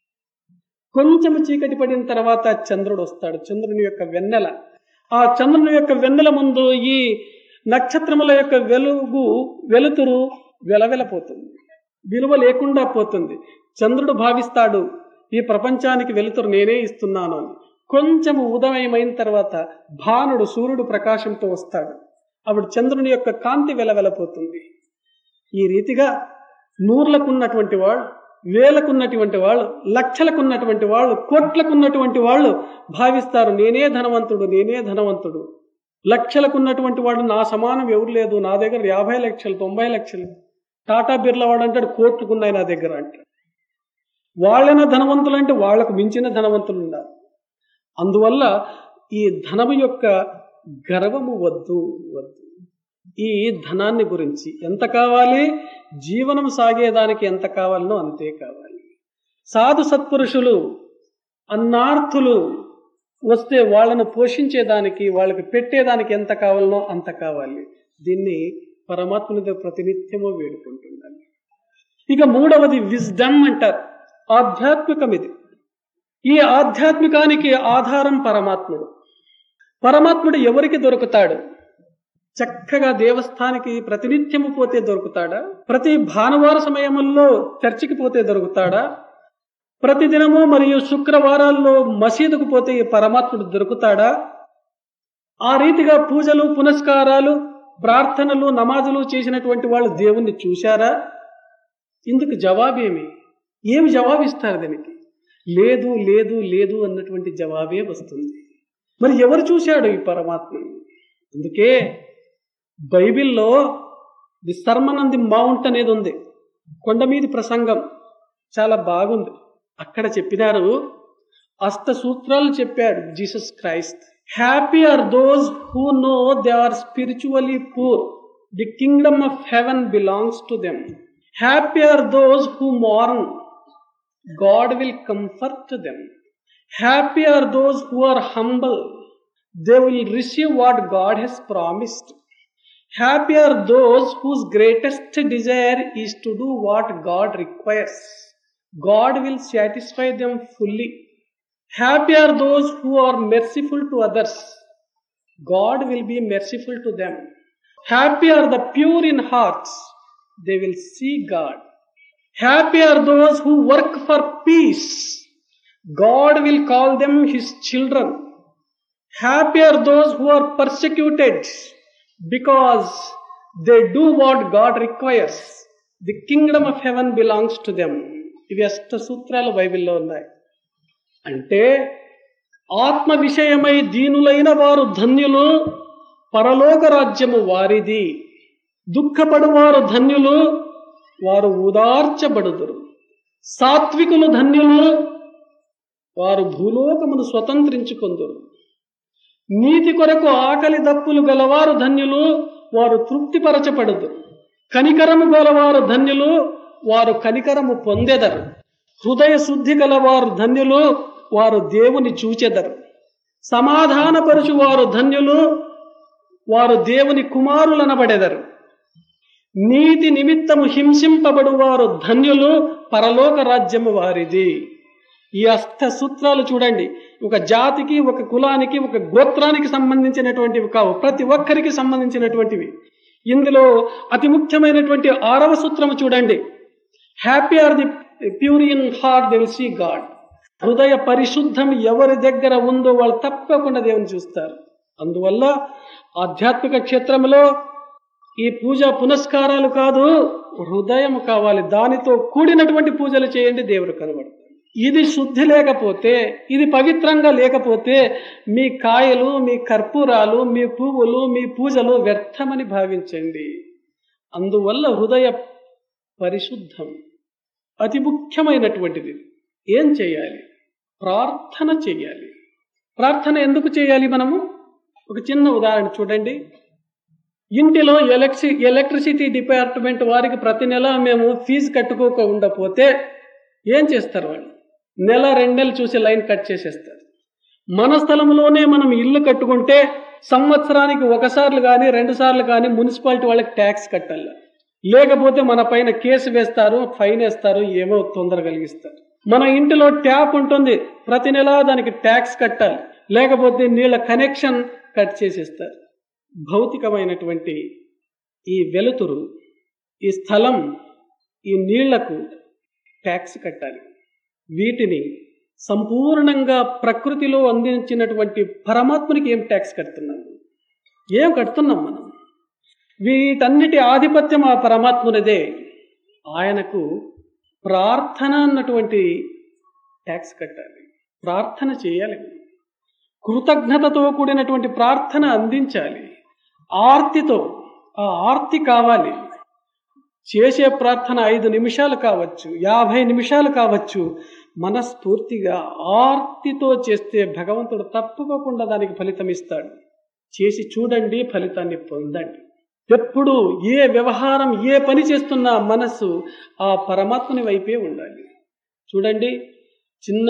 కొంచెం చీకటి పడిన తర్వాత చంద్రుడు వస్తాడు చంద్రుని యొక్క వెన్నెల ఆ చంద్రుని యొక్క వెన్నెల ముందు ఈ నక్షత్రముల యొక్క వెలుగు వెలుతురు వెలవెలపోతుంది విలువ లేకుండా పోతుంది చంద్రుడు భావిస్తాడు ఈ ప్రపంచానికి వెలుతురు నేనే ఇస్తున్నాను అని కొంచెం ఉదయమైన తర్వాత భానుడు సూర్యుడు ప్రకాశంతో వస్తాడు అప్పుడు చంద్రుని యొక్క కాంతి వెలవెలపోతుంది ఈ రీతిగా నూర్లకున్నటువంటి వాళ్ళు వేలకున్నటువంటి వాళ్ళు లక్షలకున్నటువంటి వాళ్ళు కోట్లకున్నటువంటి వాళ్ళు భావిస్తారు నేనే ధనవంతుడు నేనే ధనవంతుడు లక్షలకున్నటువంటి వాడు నా సమానం ఎవరు లేదు నా దగ్గర యాభై లక్షలు తొంభై లక్షలు టాటా బిర్లా వాడు అంటాడు కోట్లుకున్నాయి నా దగ్గర అంటాడు వాళ్ళైనా ధనవంతులు అంటే వాళ్లకు మించిన ధనవంతులు ఉండాలి అందువల్ల ఈ ధనము యొక్క గర్వము వద్దు వద్దు ఈ ధనాన్ని గురించి ఎంత కావాలి జీవనం సాగేదానికి ఎంత కావాలనో అంతే కావాలి సాధు సత్పురుషులు అన్నార్థులు వస్తే వాళ్ళను పోషించేదానికి వాళ్ళకి పెట్టేదానికి ఎంత కావాలనో అంత కావాలి దీన్ని పరమాత్మనితో ప్రతినిత్యము వేడుకుంటుండాలి ఇక మూడవది విజ్డమ్ అంటారు ఆధ్యాత్మికం ఇది ఈ ఆధ్యాత్మికానికి ఆధారం పరమాత్ముడు పరమాత్ముడు ఎవరికి దొరుకుతాడు చక్కగా దేవస్థానికి ప్రతినిత్యము పోతే దొరుకుతాడా ప్రతి భానువార సమయముల్లో చర్చికి పోతే దొరుకుతాడా ప్రతిదినము మరియు శుక్రవారాల్లో మసీదుకు పోతే ఈ పరమాత్ముడు దొరుకుతాడా ఆ రీతిగా పూజలు పునస్కారాలు ప్రార్థనలు నమాజులు చేసినటువంటి వాళ్ళు దేవుణ్ణి చూశారా ఇందుకు జవాబేమి ఏమి జవాబిస్తారు దీనికి లేదు లేదు లేదు అన్నటువంటి జవాబే వస్తుంది మరి ఎవరు చూశాడు ఈ పరమాత్మని అందుకే బైబిల్లో the sermon on the mount అనేది ఉంది కొండ మీది ప్రసంగం చాలా బాగుంది అక్కడ చెప్పినారు అష్ట సూత్రాలు చెప్పాడు Jesus Christ happy are those who know they are spiritually poor the kingdom of heaven belongs to them happy are those who mourn God will comfort them. Happy are those who are humble. They will receive what God has promised. Happy are those whose greatest desire is to do what God requires. God will satisfy them fully. Happy are those who are merciful to others. God will be merciful to them. Happy are the pure in hearts. They will see God. Happy are those who work for peace. God will call them His children. Happy are those who are persecuted because they do what God requires. The kingdom of heaven belongs to them. ఇవి అష్ట సూత్రాలు బైబిల్లో ఉన్నాయి అంటే ఆత్మ విషయమై దీనులైన వారు ధన్యులు పరలోక రాజ్యము వారిది దుఃఖపడువారు ధన్యులు వారు ఉదార్చబడుదురు సాత్వికులు ధన్యులు వారు భూలోకమును స్వతంత్రించుకొందురు నీతి కొరకు ఆకలి దప్పులు గలవారు ధన్యులు వారు తృప్తిపరచబడుదురు కనికరము గలవారు ధన్యులు వారు కనికరము పొందెదరు హృదయ శుద్ధి గలవారు ధన్యులు వారు దేవుని చూచెదరు సమాధానపరచు వారు ధన్యులు వారు దేవుని కుమారులనబడెదరు నీతి నిమిత్తము హింసింపబడు వారు ధన్యులు పరలోక రాజ్యము వారిది ఈ అష్ట సూత్రాలు చూడండి ఒక జాతికి ఒక కులానికి ఒక గోత్రానికి సంబంధించినటువంటివి కావు ప్రతి ఒక్కరికి సంబంధించినటువంటివి ఇందులో అతి ముఖ్యమైనటువంటి ఆరవ సూత్రము చూడండి happy are the pure in heart they will see God హృదయ పరిశుద్ధం ఎవరి దగ్గర ఉందో వాళ్ళు తప్పకుండా దేవుని చూస్తారు అందువల్ల ఆధ్యాత్మిక క్షేత్రంలో ఈ పూజ పునస్కారాలు కాదు హృదయం కావాలి దానితో కూడినటువంటి పూజలు చేయండి దేవుడు కనబడతాడు ఇది శుద్ధి లేకపోతే ఇది పవిత్రంగా లేకపోతే మీ కాయలు మీ కర్పూరాలు మీ పువ్వులు మీ పూజలు వ్యర్థమని భావించండి అందువల్ల హృదయ పరిశుద్ధం అతి ముఖ్యమైనటువంటిది ఏం చేయాలి ప్రార్థన చేయాలి ప్రార్థన ఎందుకు చేయాలి మనము ఒక చిన్న ఉదాహరణ చూడండి ఇంటిలో ఎలక్ట్రి ఎలక్ట్రిసిటీ డిపార్ట్మెంట్ వారికి ప్రతి నెల మేము ఫీజు కట్టుకోక ఉండపోతే ఏం చేస్తారు వాళ్ళు నెల రెండు నెలలు చూసి లైన్ కట్ చేసేస్తారు మన స్థలంలోనే మనం ఇల్లు కట్టుకుంటే సంవత్సరానికి ఒకసార్లు కానీ రెండు సార్లు కానీ మున్సిపాలిటీ వాళ్ళకి ట్యాక్స్ కట్టాలి లేకపోతే మన పైన కేసు వేస్తారు ఫైన్ వేస్తారు ఏమో తొందర కలిగిస్తారు మన ఇంటిలో ట్యాప్ ఉంటుంది ప్రతి నెల దానికి ట్యాక్స్ కట్టాలి లేకపోతే నీళ్ళ కనెక్షన్ కట్ చేసేస్తారు భౌతికమైనటువంటి ఈ వెలుతురు ఈ స్థలం ఈ నీళ్లకు ట్యాక్స్ కట్టాలి వీటిని సంపూర్ణంగా ప్రకృతిలో అందించినటువంటి పరమాత్మనికి ఏం ట్యాక్స్ కడుతున్నాం ఏం కడుతున్నాం మనం వీటన్నిటి ఆధిపత్యం ఆ పరమాత్మునిదే ఆయనకు ప్రార్థన అన్నటువంటి ట్యాక్స్ కట్టాలి ప్రార్థన చేయాలి కృతజ్ఞతతో కూడినటువంటి ప్రార్థన అందించాలి ఆర్తితో ఆ ఆర్తి కావాలి చేసే ప్రార్థన ఐదు నిమిషాలు కావచ్చు యాభై నిమిషాలు కావచ్చు మనస్ఫూర్తిగా ఆర్తితో చేస్తే భగవంతుడు తప్పుకోకుండా దానికి ఫలితం ఇస్తాడు చేసి చూడండి ఫలితాన్ని పొందండి ఎప్పుడు ఏ వ్యవహారం ఏ పని చేస్తున్నా మనస్సు ఆ పరమాత్మని వైపే ఉండాలి చూడండి చిన్న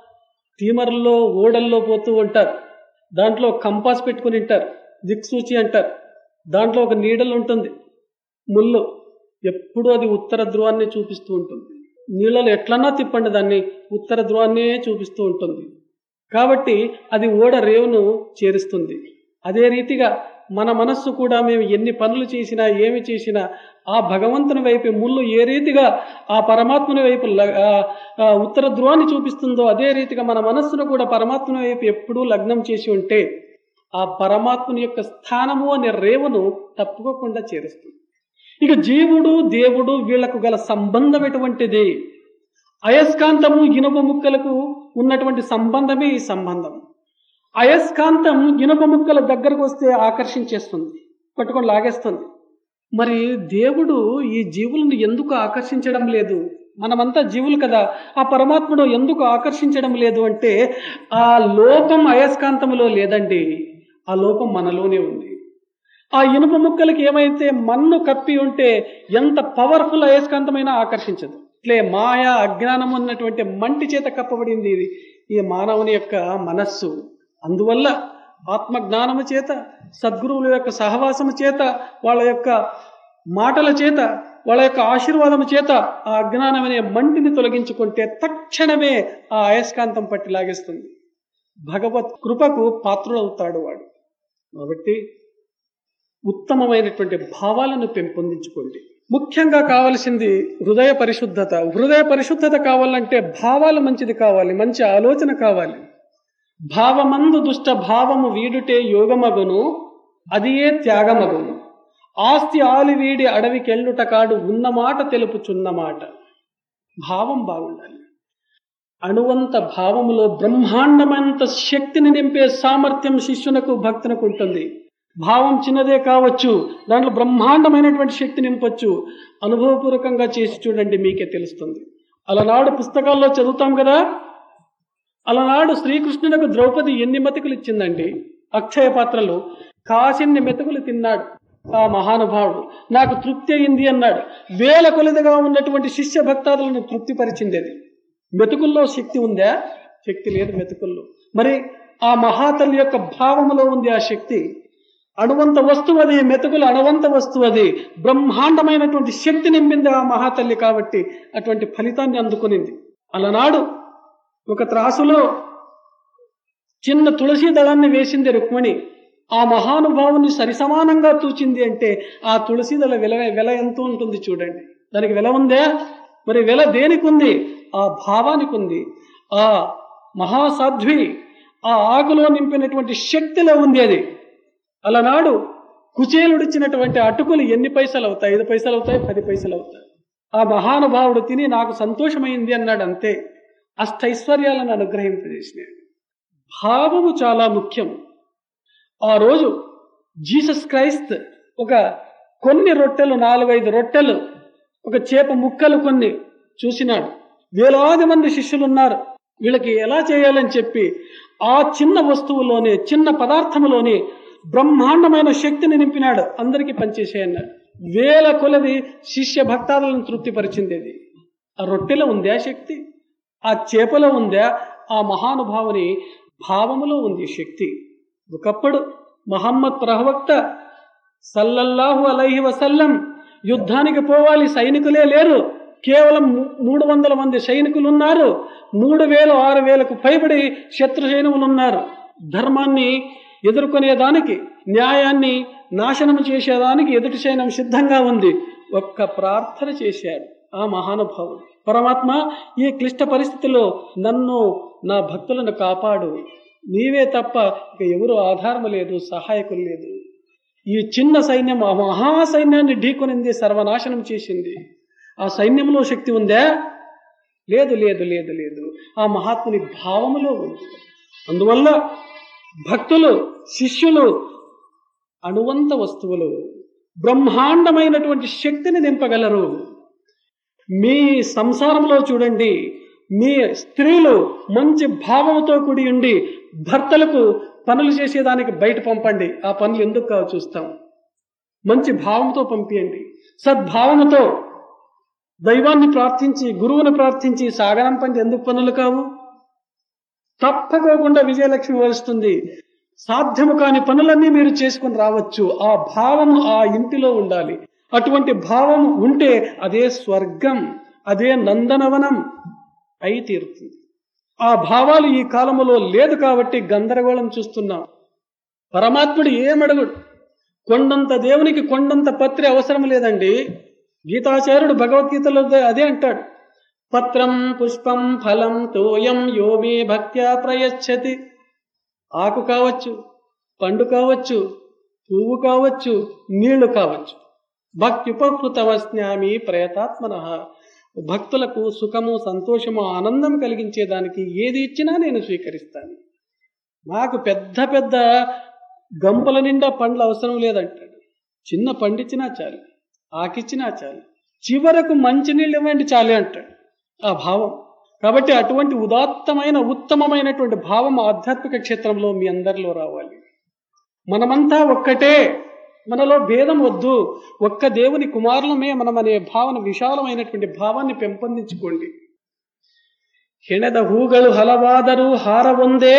తీమర్లో ఓడల్లో పోతూ ఉంటారు దాంట్లో కంపాస్ పెట్టుకుని ఉంటారు దిక్సూచి అంటారు దాంట్లో ఒక నీడలు ఉంటుంది ముళ్ళు ఎప్పుడూ అది ఉత్తర ధ్రువాన్ని చూపిస్తూ ఉంటుంది నీళ్ళలో ఎట్లన్నా తిప్పండి దాన్ని ఉత్తర ధ్రువాన్నే చూపిస్తూ ఉంటుంది కాబట్టి అది ఓడ రేవును చేరుస్తుంది అదే రీతిగా మన మనస్సు కూడా మేము ఎన్ని పనులు చేసినా ఏమి చేసినా ఆ భగవంతుని వైపు ముళ్ళు ఏ రీతిగా ఆ పరమాత్మని వైపు ల- ఆ, ఆ ఉత్తర ధ్రువాన్ని చూపిస్తుందో అదే రీతిగా మన మనస్సును కూడా పరమాత్మని వైపు ఎప్పుడూ లగ్నం చేసి ఉంటే ఆ పరమాత్మని యొక్క స్థానము అనే రేవును తప్పుకోకుండా చేరుస్తుంది ఇక జీవుడు దేవుడు వీళ్లకు గల సంబంధం ఎటువంటిది అయస్కాంతము ఇనుప ముక్కలకు ఉన్నటువంటి సంబంధమే ఈ సంబంధం అయస్కాంతం ఇనుప ముక్కల దగ్గరకు వస్తే ఆకర్షించేస్తుంది పట్టుకొని లాగేస్తుంది మరి దేవుడు ఈ జీవులను ఎందుకు ఆకర్షించడం లేదు మనమంతా జీవులు కదా ఆ పరమాత్ముడు ఎందుకు ఆకర్షించడం లేదు అంటే ఆ లోపం అయస్కాంతములో లేదండి ఆ లోపం మనలోనే ఉంది ఆ ఇనుప ముక్కలకి ఏమైతే మన్ను కప్పి ఉంటే ఎంత పవర్ఫుల్ అయస్కాంతమైనా ఆకర్షించదు ఇట్లే మాయ అజ్ఞానం అన్నటువంటి మంటి చేత కప్పబడింది ఇది ఈ మానవుని యొక్క మనస్సు అందువల్ల ఆత్మ జ్ఞానము చేత సద్గురువుల యొక్క సహవాసము చేత వాళ్ళ యొక్క మాటల చేత వాళ్ళ యొక్క ఆశీర్వాదము చేత ఆ అజ్ఞానం అనే మంటిని తొలగించుకుంటే తక్షణమే ఆ అయస్కాంతం పట్టి లాగేస్తుంది భగవత్ కృపకు పాత్రుడవుతాడు వాడు కాబట్టి ఉత్తమమైనటువంటి భావాలను పెంపొందించుకోండి ముఖ్యంగా కావలసింది హృదయ పరిశుద్ధత హృదయ పరిశుద్ధత కావాలంటే భావాలు మంచిది కావాలి మంచి ఆలోచన కావాలి భావమందు దుష్ట భావము వీడుటే యోగమగును అది ఏ త్యాగమగును ఆస్తి ఆలివీడి అడవికెళ్ళుట కాడు ఉన్నమాట తెలుపుచున్నమాట భావం బాగుండాలి అణువంత భావములో బ్రహ్మాండమంత శక్తిని నింపే సామర్థ్యం శిష్యునకు భక్తునకు ఉంటుంది భావం చిన్నదే కావచ్చు దాంట్లో బ్రహ్మాండమైనటువంటి శక్తి నింపొచ్చు అనుభవపూర్వకంగా చేసి చూడండి మీకే తెలుస్తుంది అలనాడు పుస్తకాల్లో చదువుతాం కదా అలనాడు శ్రీకృష్ణునకు ద్రౌపది ఎన్ని మెతుకులు ఇచ్చిందండి అక్షయ పాత్రలు కాసిన్ని మెతుకులు తిన్నాడు ఆ మహానుభావుడు నాకు తృప్తి అయింది అన్నాడు వేల కొలదిగా ఉన్నటువంటి శిష్య భక్తాదులను తృప్తిపరిచింది అది మెతుకుల్లో శక్తి ఉందా శక్తి లేదు మెతుకుల్లో మరి ఆ మహాతల్లి యొక్క భావములో ఉంది ఆ శక్తి అణువంత వస్తువు అది మెతుకులు అణువంత వస్తువు అది బ్రహ్మాండమైనటువంటి శక్తి నింపింది ఆ మహాతల్లి కాబట్టి అటువంటి ఫలితాన్ని అందుకునింది అలనాడు ఒక త్రాసులో చిన్న తులసి దళాన్ని వేసింది రుక్మిణి ఆ మహానుభావుని సరిసమానంగా తూచింది అంటే ఆ తులసి దళ వెల వెల ఎంత ఉంటుంది చూడండి దానికి వెల ఉందా మరి వెల దేనికి ఉంది ఆ భావానికి ఉంది ఆ మహాసాధ్వి ఆ ఆకులో నింపినటువంటి శక్తిలో ఉంది అది అలనాడు కుచేలుడిచ్చినటువంటి అటుకులు ఎన్ని పైసలు అవుతాయి ఐదు పైసలు అవుతాయి పది పైసలు అవుతాయి ఆ మహానుభావుడు తిని నాకు సంతోషమైంది అన్నాడు అంతే అష్టైశ్వర్యాలను అనుగ్రహింపజేసినాడు భావము చాలా ముఖ్యం ఆ రోజు జీసస్ క్రైస్త్ ఒక కొన్ని రొట్టెలు నాలుగైదు రొట్టెలు ఒక చేప ముక్కలు కొన్ని చూసినాడు వేలాది మంది శిష్యులు ఉన్నారు వీళ్ళకి ఎలా చేయాలని చెప్పి ఆ చిన్న వస్తువులోనే చిన్న పదార్థములోనే బ్రహ్మాండమైన శక్తిని నింపినాడు అందరికీ పనిచేసేయన్నాడు వేల కొలది శిష్య భక్తాదులను తృప్తిపరిచింది అది ఆ రొట్టెలో ఉందా శక్తి ఆ చేపలో ఉందా ఆ మహానుభావుని భావములో ఉంది శక్తి ఒకప్పుడు మహమ్మద్ ప్రవక్త సల్లల్లాహు అలైహి వసల్లం యుద్ధానికి పోవాలి సైనికులే లేరు కేవలం మూ- మూడు వందల మంది సైనికులు ఉన్నారు మూడు వేలు ఆరు వేలకు పైబడి శత్రు సైనికులు ఉన్నారు ధర్మాన్ని ఎదుర్కొనేదానికి న్యాయాన్ని నాశనం చేసేదానికి ఎదుటి సైన్యం సిద్ధంగా ఉంది ఒక్క ప్రార్థన చేశాడు ఆ మహానుభావుడు పరమాత్మ ఈ క్లిష్ట పరిస్థితిలో నన్ను నా భక్తులను కాపాడు నీవే తప్ప ఇక ఎవరు ఆధారం లేదు సహాయకులు లేదు ఈ చిన్న సైన్యం ఆ మహా సైన్యాన్ని ఢీకొనింది సర్వనాశనం చేసింది ఆ సైన్యంలో శక్తి ఉందా లేదు లేదు లేదు లేదు ఆ మహాత్ముని భావములో ఉంది అందువల్ల భక్తులు శిష్యులు అణువంత వస్తువులు బ్రహ్మాండమైనటువంటి శక్తిని నింపగలరు మీ సంసారంలో చూడండి మీ స్త్రీలు మంచి భావంతో కూడి ఉండి భర్తలకు పనులు చేసేదానికి బయట పంపండి ఆ పనులు ఎందుకు కావు చూస్తాం మంచి భావంతో పంపియండి సద్భావనతో దైవాన్ని ప్రార్థించి గురువుని ప్రార్థించి సాగనంపండి ఎందుకు పనులు కావు తప్పకోకుండా విజయలక్ష్మి వరుస్తుంది సాధ్యము కాని పనులన్నీ మీరు చేసుకుని రావచ్చు ఆ భావము ఆ ఇంటిలో ఉండాలి అటువంటి భావం ఉంటే అదే స్వర్గం అదే నందనవనం అయి తీరుతుంది ఆ భావాలు ఈ కాలములో లేదు కాబట్టి గందరగోళం చూస్తున్నాం పరమాత్ముడు ఏమడగుడు కొండంత దేవునికి కొండంత పత్రి అవసరం లేదండి గీతాచార్యుడు భగవద్గీతలో అదే అంటాడు పత్రం పుష్పం ఫలం తోయం యోమే భక్త్యా ప్రయచ్చతి ఆకు కావచ్చు పండు కావచ్చు పువ్వు కావచ్చు నీళ్లు కావచ్చు భక్త్యుపకృతవస్నామి ప్రయతాత్మన భక్తులకు సుఖము సంతోషము ఆనందం కలిగించేదానికి ఏది ఇచ్చినా నేను స్వీకరిస్తాను నాకు పెద్ద పెద్ద గంపల నిండా పండ్లు అవసరం లేదంటాడు చిన్న పండిచ్చినా చాలు ఆకిచ్చినా చాలు చివరకు మంచినీళ్ళు ఇవ్వండి చాలే అంటాడు ఆ భావం కాబట్టి అటువంటి ఉదాత్తమైన ఉత్తమమైనటువంటి భావం ఆధ్యాత్మిక క్షేత్రంలో మీ అందరిలో రావాలి మనమంతా ఒక్కటే మనలో భేదం వద్దు ఒక్క దేవుని కుమారులమే మనం అనే భావన విశాలమైనటువంటి భావాన్ని పెంపొందించుకోండి ಹೆಣೆದ ಹೂಗಳು ಹಲವಾದರೂ ಹಾರವೊಂದೇ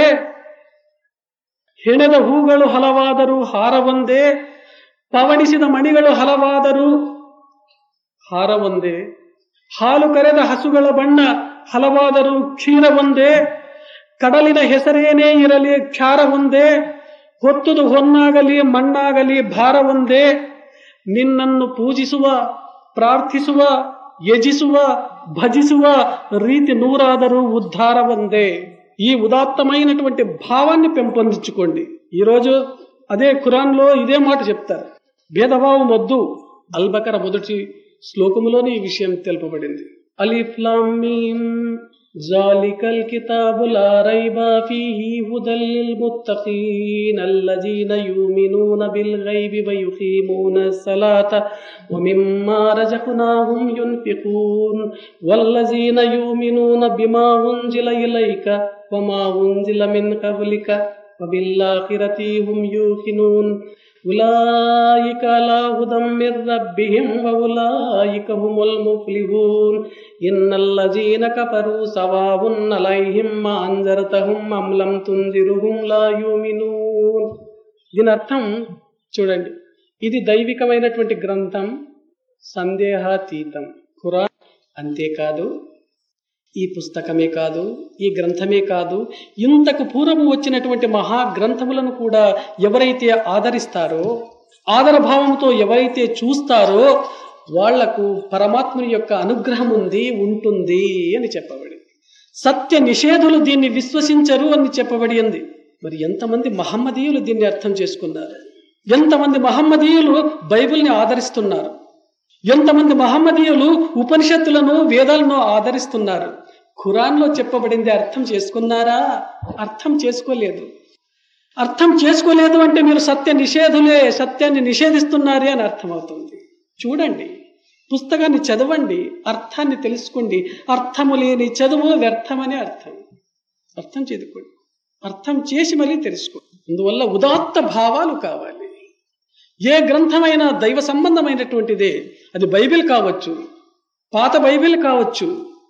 ಹೆಣೆದ ಹೂಗಳು ಹಲವಾದರೂ ಹಾರವೊಂದೇ ಪವಣಿಸಿದ ಮಣಿಗಳು ಹಲವಾದರೂ ಹಾರವೊಂದೇ ಹಾಲು ಕರೆದ ಹಸುಗಳ ಬಣ್ಣ ಹಲವಾದರೂ ಕ್ಷೀರವೊಂದೇ ಕಡಲಿನ ಹೆಸರೇನೇ ಇರಲಿ ಕ್ಷಾರವೊಂದೇ ಹೊತ್ತುದು ಹೊನ್ನಾಗಲಿ ಮಣ್ಣಾಗಲಿ ಭಾರವೊಂದೇ ನಿನ್ನನ್ನು ಪೂಜಿಸುವ ಪ್ರಾರ್ಥಿಸುವ ಯಜಿಸುವ భజిಸುವ రీతి నూరాದರೂ ఉద్ధారవందే ఈ ఉదాత్తమైనటువంటి భావాన్ని పెంపొందించుకోండి ఈరోజు అదే ఖురాన్లో ఇదే మాట చెప్తారు భేదభావం వద్దు అల్బకర మొదటి శ్లోకములోనే ఈ విషయం తెలుపబడింది అలిఫ్లామీం ذلك الكتاب لا ريب فيه هدى للمتقين الذين يؤمنون بالغيب ويقيمون الصلاة ومما رزقناهم ينفقون والذين يؤمنون بما أنزل إليك وما أنزل من قبلك وبالآخرة هم يوقنون أولئك على هدى من ربهم وأولئك هم المفلحون إن الذين كفروا سواء عليهم ما أنذرتهم أم لم تنذرهم لا يؤمنون దీని అర్థం చూడండి ఇది దైవికమైనటువంటి గ్రంథం సందేహాతీతం ఖురాన్ అంతేకాదు ఈ పుస్తకమే కాదు ఈ గ్రంథమే కాదు ఇంతకు పూర్వము వచ్చినటువంటి మహా గ్రంథములను కూడా ఎవరైతే ఆదరిస్తారో ఆదరభావంతో ఎవరైతే చూస్తారో వాళ్లకు పరమాత్ముని యొక్క అనుగ్రహం ఉంది ఉంటుంది అని చెప్పబడింది సత్య నిషేధులు దీన్ని విశ్వసించరు అని చెప్పబడింది మరి ఎంతమంది మహమ్మదీయులు దీన్ని అర్థం చేసుకున్నారు ఎంతమంది మహమ్మదీయులు బైబిల్ని ఆదరిస్తున్నారు ఎంతమంది మహమ్మదీయులు ఉపనిషత్తులను వేదాలను ఆదరిస్తున్నారు ఖురాన్లో చెప్పబడింది అర్థం చేసుకున్నారా అర్థం చేసుకోలేదు అర్థం చేసుకోలేదు అంటే మీరు సత్య నిషేధులే సత్యాన్ని నిషేధిస్తున్నారే అని అర్థమవుతుంది చూడండి పుస్తకాన్ని చదవండి అర్థాన్ని తెలుసుకోండి అర్థము లేని చదువు వ్యర్థమని అర్థం అర్థం చేసుకోండి అర్థం చేసి మరీ తెలుసుకోండి అందువల్ల ఉదాత్త భావాలు కావాలి ఏ గ్రంథమైనా దైవ సంబంధమైనటువంటిదే అది బైబిల్ కావచ్చు పాత బైబిల్ కావచ్చు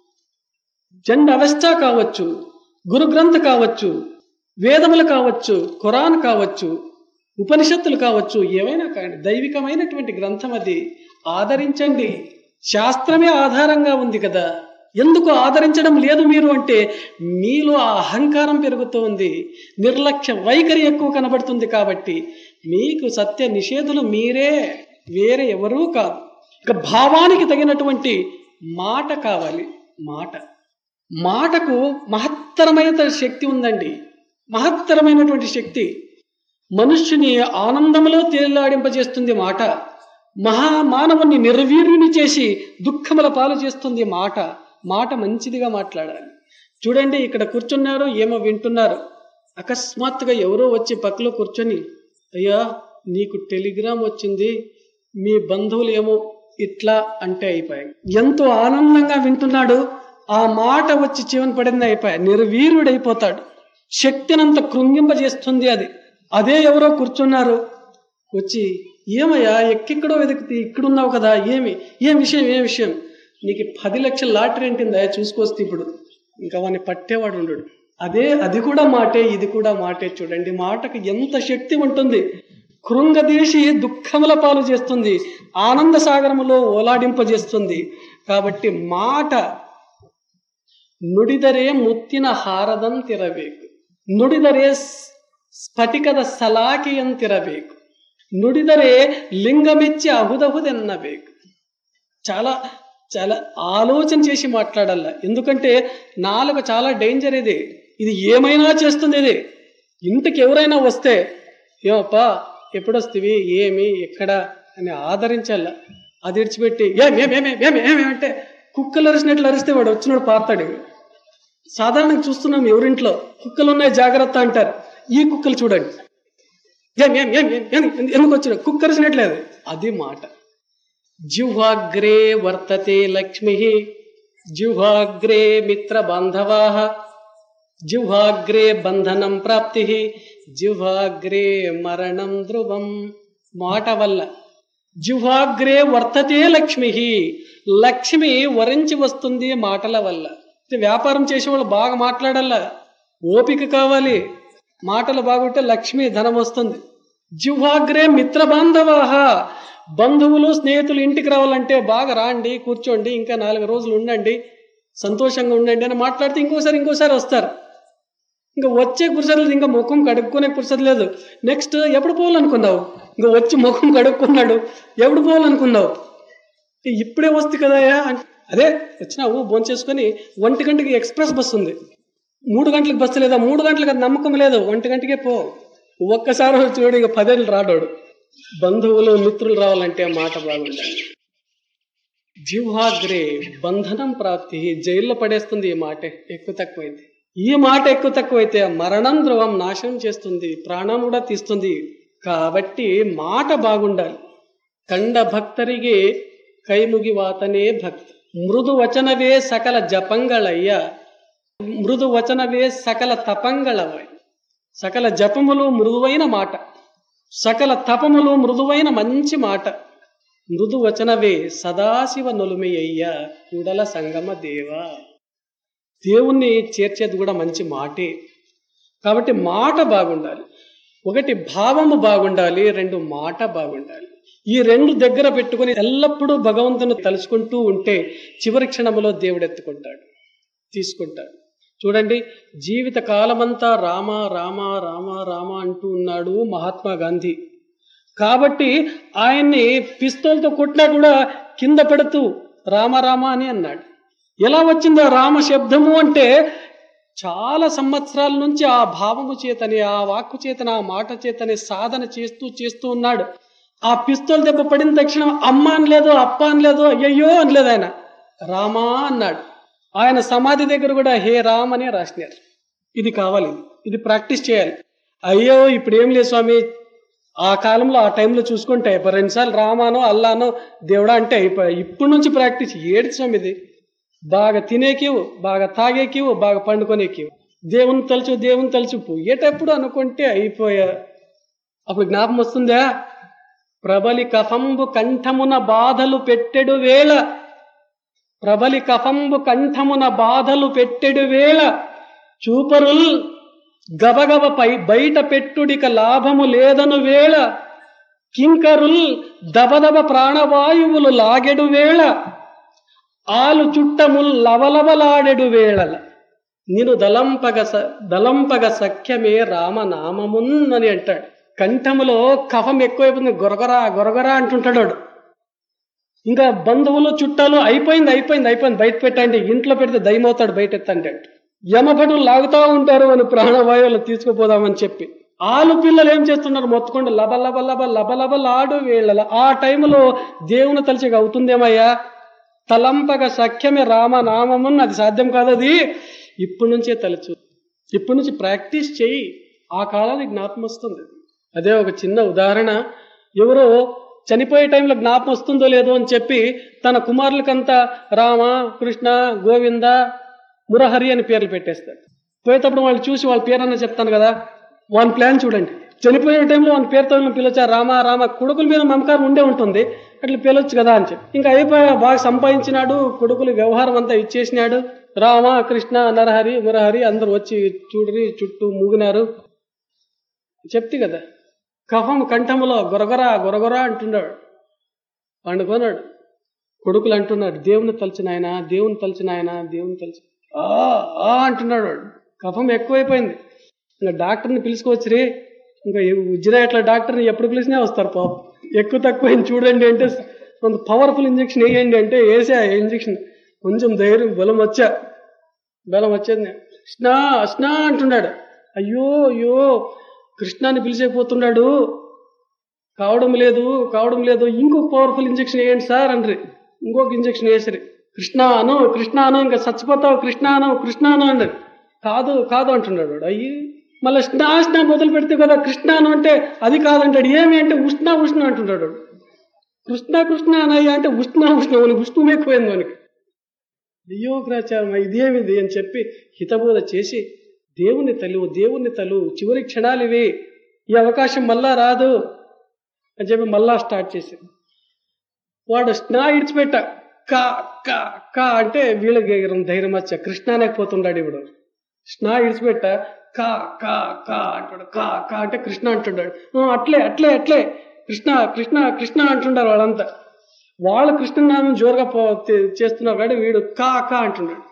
జండ అవస్థ కావచ్చు గురు గ్రంథ కావచ్చు వేదములు కావచ్చు ఖురాన్ కావచ్చు ఉపనిషత్తులు కావచ్చు ఏవైనా కానీ దైవికమైనటువంటి గ్రంథం అది ఆదరించండి శాస్త్రమే ఆధారంగా ఉంది కదా ఎందుకు ఆదరించడం లేదు మీరు అంటే మీలో ఆ అహంకారం పెరుగుతూ ఉంది నిర్లక్ష్య వైఖరి ఎక్కువ కనబడుతుంది కాబట్టి మీకు సత్య నిషేధులు మీరే వేరే ఎవరూ కాదు ఇక భావానికి తగినటువంటి మాట కావాలి మాట మాటకు మహత్తరమైన శక్తి ఉందండి మహత్తరమైనటువంటి శక్తి మనుష్యుని ఆనందంలో తేలాడింపజేస్తుంది మాట మహా మానవుని నిర్వీర్యుని చేసి దుఃఖముల పాలు చేస్తుంది మాట మాట మంచిదిగా మాట్లాడాలి చూడండి ఇక్కడ కూర్చున్నారు ఏమో వింటున్నారు అకస్మాత్తుగా ఎవరో వచ్చి పక్కలో కూర్చొని అయ్యా నీకు టెలిగ్రామ్ వచ్చింది మీ బంధువులు ఏమో ఇట్లా అంటే అయిపోయాయి ఎంతో ఆనందంగా వింటున్నాడు ఆ మాట వచ్చి జీవన పడింది అయిపోయా నిర్వీర్యుడైపోతాడు శక్తినంత కృంగింపజేస్తుంది అది అదే ఎవరో కూర్చున్నారు వచ్చి ఏమయ్యా ఎక్కెక్కడో వెతికితే ఇక్కడున్నావు కదా ఏమి ఏం విషయం ఏం విషయం నీకు పది లక్షల లాటరీ అంటిందా చూసుకొస్తే ఇప్పుడు ఇంకా వాడిని పట్టేవాడు ఉండడు అదే అది కూడా మాటే ఇది కూడా మాటే చూడండి మాటకు ఎంత శక్తి ఉంటుంది కృంగదీసి దుఃఖముల పాలు చేస్తుంది ఆనంద సాగరములో ఓలాడింపజేస్తుంది కాబట్టి మాట ನುಡಿದರೆ ಮುತ್ತಿನ ಹಾರದಂತಿರಬೇಕು ನುಡಿದರೆ ಸ್ಫಟಿಕದ ಸಲಾಕೆಯಂತಿರಬೇಕು ನುಡಿದರೆ లింగమెచ్చి అహుదహుదెన్నಬೇಕು చాలా చాలా ఆలోచన చేసి మాట్లాడాల ఎందుకంటే నాలుక చాలా డేంజర్ ఇది ఇది ఏమైనా చేస్తుంది ఇది ఇంటికి ఎవరైనా వస్తే ఏమప్పా ఎప్పుడొస్తేవి ఏమి ఎక్కడ అని ఆదరించాల అది ఇడిచిపెట్టి ఏమేమేమేమేమేమంటే కుక్కలు అరిసినట్లు అరిస్తే వాడు వచ్చినాడు పాతాడు సాధారణంగా చూస్తున్నాం ఎవరింట్లో కుక్కలు ఉన్నాయి జాగ్రత్త అంటారు ఈ కుక్కలు చూడండి ఏం ఏం ఏం ఏం ఏం ఎందుకు వచ్చిన కుక్క అరిసినట్లేదు అది మాట జిహ్వాగ్రే వర్తతే లక్ష్మి జిహ్వాగ్రే మిత్ర బాంధవా జిహ్వాగ్రే బంధనం ప్రాప్తి జిహ్వాగ్రే మరణం ధ్రువం మాట వల్ల జిహ్వాగ్రే వర్తతే లక్ష్మి లక్ష్మి వరించి వస్తుంది మాటల వల్ల వ్యాపారం చేసేవాళ్ళు బాగా మాట్లాడాల ఓపిక కావాలి మాటలు బాగుంటే లక్ష్మి ధనం వస్తుంది జిహ్వాగ్రే మిత్ర బాంధవాహ బంధువులు స్నేహితులు ఇంటికి రావాలంటే బాగా రాండి కూర్చోండి ఇంకా నాలుగు రోజులు ఉండండి సంతోషంగా ఉండండి అని మాట్లాడితే ఇంకోసారి ఇంకోసారి వస్తారు ఇంకా వచ్చే కుర్చీ లేదు ఇంకా ముఖం కడుక్కునే కుర్చీ లేదు నెక్స్ట్ ఎప్పుడు పోవాలనుకున్నావు ఇంకా వచ్చి ముఖం కడుక్కున్నాడు ఎప్పుడు పోవాలనుకున్నావు ఇప్పుడే వస్తుంది కదయా అదే వచ్చినావు భోంచేసుకొని ఒంటి గంటకి ఎక్స్ప్రెస్ బస్సు ఉంది మూడు గంటలకు బస్సు లేదా మూడు గంటలకు అది నమ్మకం లేదు ఒంటి గంటకే పో ఒక్కసారి చూడు ఇక పదేళ్ళు రాడోడు బంధువులు మిత్రులు రావాలంటే మాట బాగుండాలి జిహ్వాగ్రే బంధనం ప్రాప్తి జైల్లో పడేస్తుంది ఈ మాట ఎక్కువ తక్కువైంది ఈ మాట ఎక్కువ తక్కువైతే మరణం ధ్రువం నాశనం చేస్తుంది ప్రాణం కూడా తీస్తుంది కాబట్టి మాట బాగుండాలి కండ భక్ತರಿಗೆ ಕೈಮುಗಿ ವಾತನೇ ಭಕ್ತ ಮೃದು ವಚನವೇ ಸಕಲ ಜಪಂಗಳಯ್ಯ మృదు వచనవే సకల తపంగళవై సకల జపములు మృదువైన మాట సకల తపములు మృదువైన మంచి మాట మృదు వచనవే సదాశివ నొలుమయ్య కుడల సంగమ దేవ దేవుణ్ణి చేర్చేది కూడా మంచి మాటే కాబట్టి మాట బాగుండాలి ఒకటి భావము బాగుండాలి రెండు మాట బాగుండాలి ఈ రెండు దగ్గర పెట్టుకుని ఎల్లప్పుడూ భగవంతుని తలుచుకుంటూ ఉంటే చివరి క్షణంలో దేవుడు ఎత్తుకుంటాడు తీసుకుంటాడు చూడండి జీవిత కాలమంతా రామ రామ రామ రామ అంటూ ఉన్నాడు మహాత్మా గాంధీ కాబట్టి ఆయన్ని పిస్తోల్తో కొట్టినా కూడా కింద పెడుతూ రామ రామ అని అన్నాడు ఎలా వచ్చిందో రామ శబ్దము అంటే చాలా సంవత్సరాల నుంచి ఆ భావము చేతని ఆ వాక్కు చేతని ఆ మాట చేతని సాధన చేస్తూ చేస్తూ ఉన్నాడు ఆ పిస్తోల్ దెబ్బ పడిన తక్షణం అమ్మ అనలేదు అప్ప అనలేదు అయ్యయ్యో అనలేదు ఆయన రామా అన్నాడు ఆయన సమాధి దగ్గర కూడా హే రామ్ అనే రాసినారు ఇది కావాలి ఇది. ఇది ప్రాక్టీస్ చేయాలి అయ్యో ఇప్పుడు ఏం లేదు స్వామి ఆ కాలంలో ఆ టైంలో చూసుకుంటే అయిపోయి రెండుసార్లు రామానో అల్లానో దేవుడా అంటే అయిపోయి ఇప్పటి నుంచి ప్రాక్టీస్ ఏడు స్వామి ఇది బాగా తినేకివు బాగా తాగేకివు బాగా పండుకొనేకివు దేవుని తలుచు దేవుని తలుచు పోయేటప్పుడు అనుకుంటే అయిపోయా అప్పుడు జ్ఞాపం వస్తుందా ప్రబలి కఫంబు కంఠమున బాధలు పెట్టెడు వేళ ప్రబలి కఫంబు కంఠమున బాధలు పెట్టెడు వేళ చూపరుల్ గబగబ పై బయట పెట్టుడిక లాభము లేదను వేళ కింకరుల్ దబదబ ప్రాణవాయువులు లాగెడు వేళ ఆలు చుట్టముల్ లవలవలాడెడు వేళల నిను దలంపగ స- దలంపగ సఖ్యమే రామనామమున్ అని అంటాడు కంఠములో కఫం ఎక్కువైపోయింది గొరగరా గొరగరా అంటుంటాడు వాడు. ఇంకా బంధువులు చుట్టాలు అయిపోయింది అయిపోయింది అయిపోయింది బయట పెట్టండి ఇంట్లో పెడితే దయమవుతాడు బయట ఎత్తండి యమభటులు లాగుతా ఉంటారు అని ప్రాణవాయువులు తీసుకుపోదామని చెప్పి ఆలు పిల్లలు ఏం చేస్తున్నారు మొత్తుకుండా లబ లబ లబ లబ లబ లాడు వీళ్ళ ఆ టైంలో దేవుని తలచిగా అవుతుందేమయ్యా తలంపగ సఖ్యమే రామనామమున్ అది సాధ్యం కాదు అది ఇప్పటి నుంచే తలచు ఇప్పటి నుంచి ప్రాక్టీస్ చేయి ఆ కాలానికి జ్ఞాపకం వస్తుంది అదే ఒక చిన్న ఉదాహరణ ఎవరో చనిపోయే టైంలో జ్ఞాపకం వస్తుందో లేదో అని చెప్పి తన కుమారులకంతా రామ కృష్ణ గోవింద మురహరి అని పేర్లు పెట్టేస్తాడు పోయేటప్పుడు వాళ్ళు చూసి వాళ్ళ పేరన్నా చెప్తాను కదా వాళ్ళ ప్లాన్ చూడండి చనిపోయే టైంలో వాళ్ళ పేరుతో పిలిచారు రామ రామ కొడుకుల మీద మమకారం ఉండే ఉంటుంది అట్లా పిలవచ్చు కదా అని చెప్పి ఇంకా అయిపోయా బాగా సంపాదించినాడు కొడుకులు వ్యవహారం అంతా ఇచ్చేసినాడు రామ కృష్ణ నరహరి మురహరి అందరూ వచ్చి చూడరి చుట్టూ మూగినారు చెప్తి కదా కఫం కంఠములో గొరగొర గొరగొర అంటున్నాడు పండుకోనాడు కొడుకులు అంటున్నాడు దేవుని తలచిన ఆయన దేవుని తలచిన ఆయన దేవుని తలచి ఆ ఆ అంటున్నాడు వాడు కఫం ఎక్కువైపోయింది ఇంకా డాక్టర్ని పిలుచుకోవచ్చురే ఇంకా ఉజ్జిరా ఇట్లా డాక్టర్ని ఎప్పుడు పిలిచినా వస్తారు పాపం ఎక్కువ తక్కువ అయింది చూడండి అంటే కొంత పవర్ఫుల్ ఇంజక్షన్ వేయండి అంటే వేసా ఇంజక్షన్ కొంచెం ధైర్యం బలం వచ్చా బలం వచ్చేది కృష్ణ కృష్ణ అంటున్నాడు అయ్యో అయ్యో కృష్ణాన్ని పిలిచేపోతున్నాడు కావడం లేదు కావడం లేదు ఇంకొక పవర్ఫుల్ ఇంజక్షన్ వేయండి సార్ అండ్రి ఇంకొక ఇంజక్షన్ వేసిరి కృష్ణ అను కృష్ణ అను ఇంకా చచ్చిపోతావు కృష్ణ అను కృష్ణ అను అండి కాదు కాదు అంటున్నాడు వాడు అయ్యి మళ్ళీ స్నా స్నా మొదలు పెడితే కదా కృష్ణ అను అంటే అది కాదంటాడు ఏమి అంటే ఉష్ణ ఉష్ణ అంటున్నాడు వాడు. కృష్ణ కృష్ణ అనయ్య అంటే ఉష్ణ ఉష్ణ వానికి ఉష్ణం ఎక్కువైంది వానికి అయ్యో గ్రాచారం ఇదేమిది అని చెప్పి హితబోధ చేసి దేవుని తలువు దేవుని తలువు చివరి క్షణాలు ఇవి ఈ అవకాశం మళ్ళా రాదు అని చెప్పి మళ్ళా స్టార్ట్ చేసి వాడు స్నా ఇడిచిపెట్ట కా కా కా అంటే వీళ్ళకి ధైర్యం వచ్చా కృష్ణానికి పోతుండాడు ఇప్పుడు స్నా ఇడిచిపెట్ట కా కా కా అంటాడు కా కా అంటే కృష్ణ అంటున్నాడు "ఆ, అట్లే అట్లే అట్లే కృష్ణ కృష్ణ కృష్ణ అంటుండారు వాళ్ళంతా వాళ్ళు కృష్ణనామం జోరుగా పో చే- చేస్తున్నారు కానీ వీడు కా కా అంటున్నాడు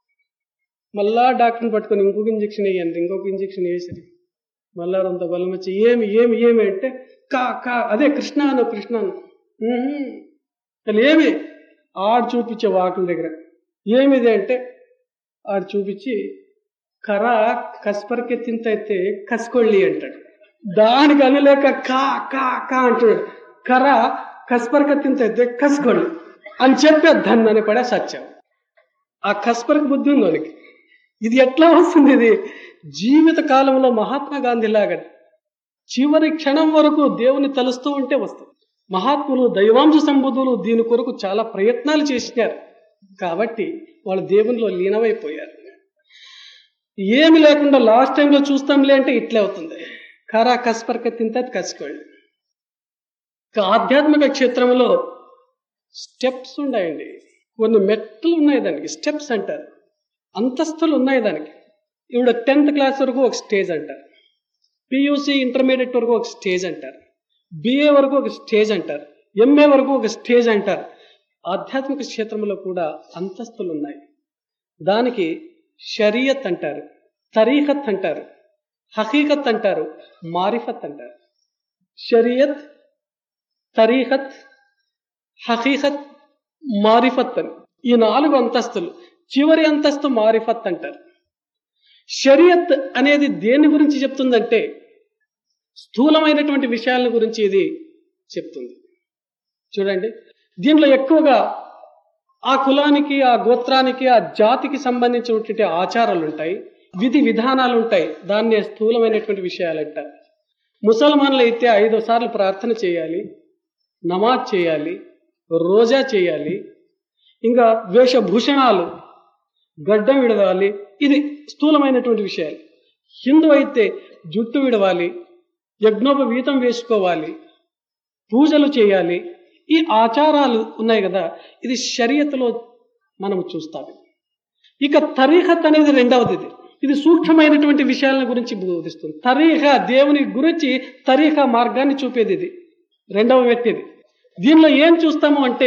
మళ్ళా డాక్టర్ని పట్టుకొని ఇంకొక ఇంజక్షన్ వేయండి ఇంకొక ఇంజక్షన్ వేసి మళ్ళా అంత బలం వచ్చి ఏమి ఏమి ఏమి అంటే కా కా అదే కృష్ణ అను కృష్ణ అను "ఉహుం." అసలు ఏమి ఆడు చూపించే వాకుల దగ్గర ఏమిది అంటే ఆడు చూపించి కర్ర కస్పరికి తింతైతే కసుకోళ్ళి అంటాడు దానికి అనలేక కా కా కా అంటున్నాడు కర్ర కస్పరక తింతైతే కసుకోళ్ళి అని చెప్పి దాన్ని అని పడే సత్యం ఆ కస్పరక బుద్ధి ఉంది వానికి ఇది ఎట్లా వస్తుంది ఇది జీవిత కాలంలో మహాత్మా గాంధీ లాగా చివరి క్షణం వరకు దేవుని తలుస్తూ ఉంటే వస్తుంది మహాత్ములు దైవాంశ సంబుధులు దీని కొరకు చాలా ప్రయత్నాలు చేసినారు కాబట్టి వాళ్ళు దేవునిలో లీనమైపోయారు ఏమి లేకుండా లాస్ట్ టైంలో చూస్తాంలే అంటే ఇట్లే అవుతుంది కారా కస్పర్క తింటే కసుకోండి ఇక ఆధ్యాత్మిక క్షేత్రంలో స్టెప్స్ ఉన్నాయండి కొన్ని మెట్లు ఉన్నాయి దానికి స్టెప్స్ అంటారు అంతస్తులు ఉన్నాయి దానికి ఇప్పుడు టెన్త్ క్లాస్ వరకు ఒక స్టేజ్ అంటారు పియూసి ఇంటర్మీడియట్ వరకు ఒక స్టేజ్ అంటారు బిఏ వరకు ఒక స్టేజ్ అంటారు ఎంఏ వరకు ఒక స్టేజ్ అంటారు ఆధ్యాత్మిక క్షేత్రంలో కూడా అంతస్తులు ఉన్నాయి దానికి షరియత్ అంటారు తరీఖత్ అంటారు హకీకత్ అంటారు మారిఫత్ అంటారు షరియత్ తరీఖత్ హకీకత్ మారిఫత్ అని ఈ నాలుగు అంతస్తులు చివరి అంతస్తు మారిఫత్ అంటారు షరియత్ అనేది దేని గురించి చెప్తుందంటే స్థూలమైనటువంటి విషయాల గురించి ఇది చెప్తుంది చూడండి దీనిలో ఎక్కువగా ఆ కులానికి ఆ గోత్రానికి ఆ జాతికి సంబంధించినటువంటి ఆచారాలు ఉంటాయి విధి విధానాలు ఉంటాయి దాన్ని స్థూలమైనటువంటి విషయాలు అంటారు ముసల్మాన్లు అయితే ఐదు సార్లు ప్రార్థన చేయాలి నమాజ్ చేయాలి రోజా చేయాలి ఇంకా వేషభూషణాలు గడ్డం విడవాలి ఇది స్థూలమైనటువంటి విషయాలు హిందూ అయితే జుట్టు విడవాలి యజ్ఞోపవీతం వేసుకోవాలి పూజలు చేయాలి ఈ ఆచారాలు ఉన్నాయి కదా ఇది షరియత్లో మనం చూస్తాం ఇక తరీఖత్ అనేది రెండవది ఇది ఇది సూక్ష్మమైనటువంటి విషయాల గురించి బోధిస్తుంది తరీఖ దేవుని గురించి తరీఖ మార్గాన్ని చూపేది ఇది రెండవ వ్యక్తి ఇది దీనిలో ఏం చూస్తాము అంటే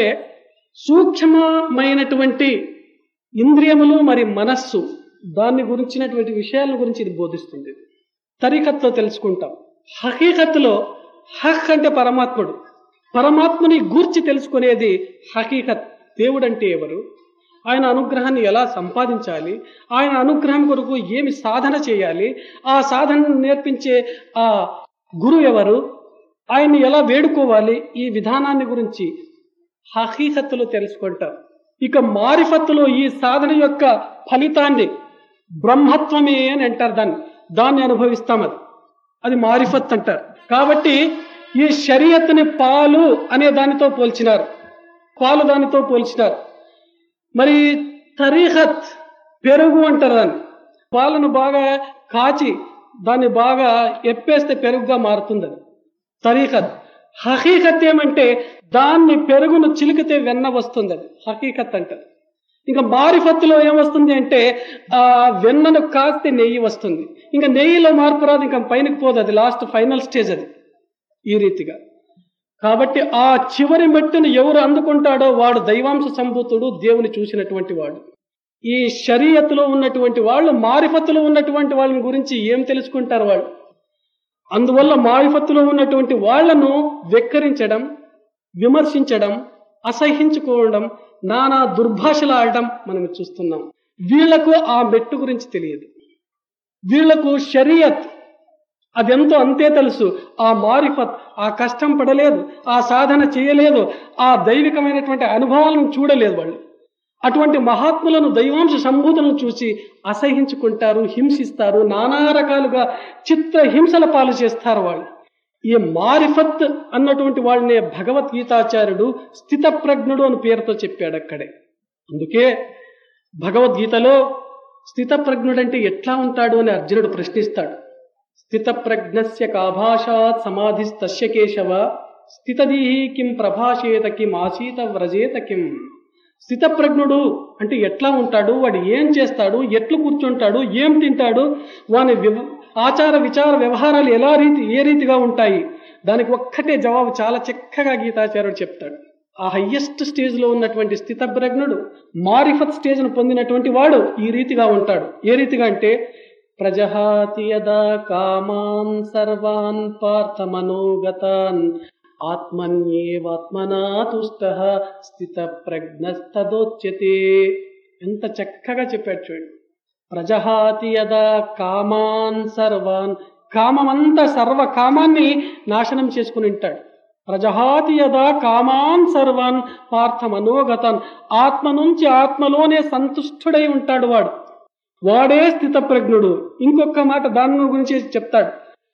సూక్ష్మమైనటువంటి ఇంద్రియములు మరి మనస్సు దాన్ని గురించినటువంటి విషయాల గురించి ఇది బోధిస్తుంది తరీఖత్లో తెలుసుకుంటాం హకీకత్లో హక్ అంటే పరమాత్ముడు పరమాత్మని గూర్చి తెలుసుకునేది హకీకత్ దేవుడు అంటే ఎవరు ఆయన అనుగ్రహాన్ని ఎలా సంపాదించాలి ఆయన అనుగ్రహం కొరకు ఏమి సాధన చేయాలి ఆ సాధన నేర్పించే ఆ గురువు ఎవరు ఆయన్ని ఎలా వేడుకోవాలి ఈ విధానాన్ని గురించి హకీకత్తులో తెలుసుకుంటారు ఇక మారిఫత్తులో ఈ సాధన యొక్క ఫలితాన్ని బ్రహ్మత్వమే అని అంటారు దాన్ని దాన్ని అనుభవిస్తాం అది అది మారిఫత్ అంటారు కాబట్టి ఈ షరియత్ని పాలు అనే దానితో పోల్చినారు పాలు దానితో పోల్చినారు మరి తరీఖత్ పెరుగు అంటారు దాన్ని పాలను బాగా కాచి దాన్ని బాగా ఎప్పేస్తే పెరుగుగా మారుతుంది అది తరీఖత్ హకీకత్ ఏమంటే దాన్ని పెరుగును చిలికితే వెన్న వస్తుంది అది హకీకత్ అంటారు ఇంకా మారిఫత్తులో ఏమొస్తుంది అంటే ఆ వెన్నను కాస్తే నెయ్యి వస్తుంది ఇంకా నెయ్యిలో మార్పు రాదు ఇంకా పైనకి పోదు అది లాస్ట్ ఫైనల్ స్టేజ్ అది ఈ రీతిగా కాబట్టి ఆ చివరి మెట్టును ఎవరు అందుకుంటాడో వాడు దైవాంశ సంభూతుడు దేవుని చూసినటువంటి వాడు ఈ షరియత్తులో ఉన్నటువంటి వాళ్ళు మారిఫత్తులో ఉన్నటువంటి వాళ్ళని గురించి ఏం తెలుసుకుంటారు వాళ్ళు అందువల్ల మారిఫత్తులో ఉన్నటువంటి వాళ్లను వెక్కరించడం విమర్శించడం అసహించుకోవడం నానా దుర్భాషలు ఆడడం మనం చూస్తున్నాం వీళ్లకు ఆ మెట్టు గురించి తెలియదు వీళ్లకు షరియత్ అదెంతో అంతే తెలుసు ఆ మారిఫత్ ఆ కష్టం పడలేదు ఆ సాధన చేయలేదు ఆ దైవికమైనటువంటి అనుభవాలను చూడలేదు వాళ్ళు అటువంటి మహాత్ములను దైవాంశ సంభూతులను చూసి అసహించుకుంటారు హింసిస్తారు నానా రకాలుగా చిత్ర హింసల పాలు చేస్తారు వాళ్ళు ఈ మారిఫత్ అన్నటువంటి వాళ్ళనే భగవద్గీతాచార్యుడు స్థితప్రజ్ఞుడు అని పేరుతో చెప్పాడు అక్కడే అందుకే భగవద్గీతలో స్థితప్రజ్ఞుడంటే ఎట్లా ఉంటాడు అని అర్జునుడు ప్రశ్నిస్తాడు స్థితప్రజ్ఞస్య కాభాషాత్ సమాధిస్తస్య కేశవ స్థితదీహి కిం ప్రభాషేత కిం ఆసీత వ్రజేత కిం స్థితప్రజ్ఞుడు అంటే ఎట్లా ఉంటాడు వాడు ఏం చేస్తాడు ఎట్లు కూర్చుంటాడు ఏం తింటాడు వాని వివ- ఆచార విచార వ్యవహారాలు ఎలా రీతి ఏ రీతిగా ఉంటాయి దానికి ఒక్కటే జవాబు చాలా చక్కగా గీతాచార్యుడు చెప్తాడు ఆ హయ్యెస్ట్ స్టేజ్ లో ఉన్నటువంటి స్థితప్రజ్ఞుడు మారిఫత్ స్టేజ్ ను పొందినటువంటి వాడు ఈ రీతిగా ఉంటాడు ఏ రీతిగా అంటే ప్రజహాతి యదా కామాన్ సర్వాన్ పార్థ మనోగతాన్ ఆత్మన్యేవాత్మనా తుష్ట స్థిత ప్రజ్ఞస్తదోచ్యతే ఎంత చక్కగా చెప్పాడు చూడండి ప్రజహాతి యదా కామాన్ సర్వాన్ కామమంతా సర్వ కామాన్ని నాశనం చేసుకుని ఉంటాడు ప్రజహాతి యదా కామాన్ సర్వాన్ పార్థ మనోగతాన్ ఆత్మ నుంచి ఆత్మలోనే సంతుష్టుడై ఉంటాడు వాడు వాడే స్థితప్రజ్ఞుడు ఇంకొక మాట దాని గురించి చెప్తాడు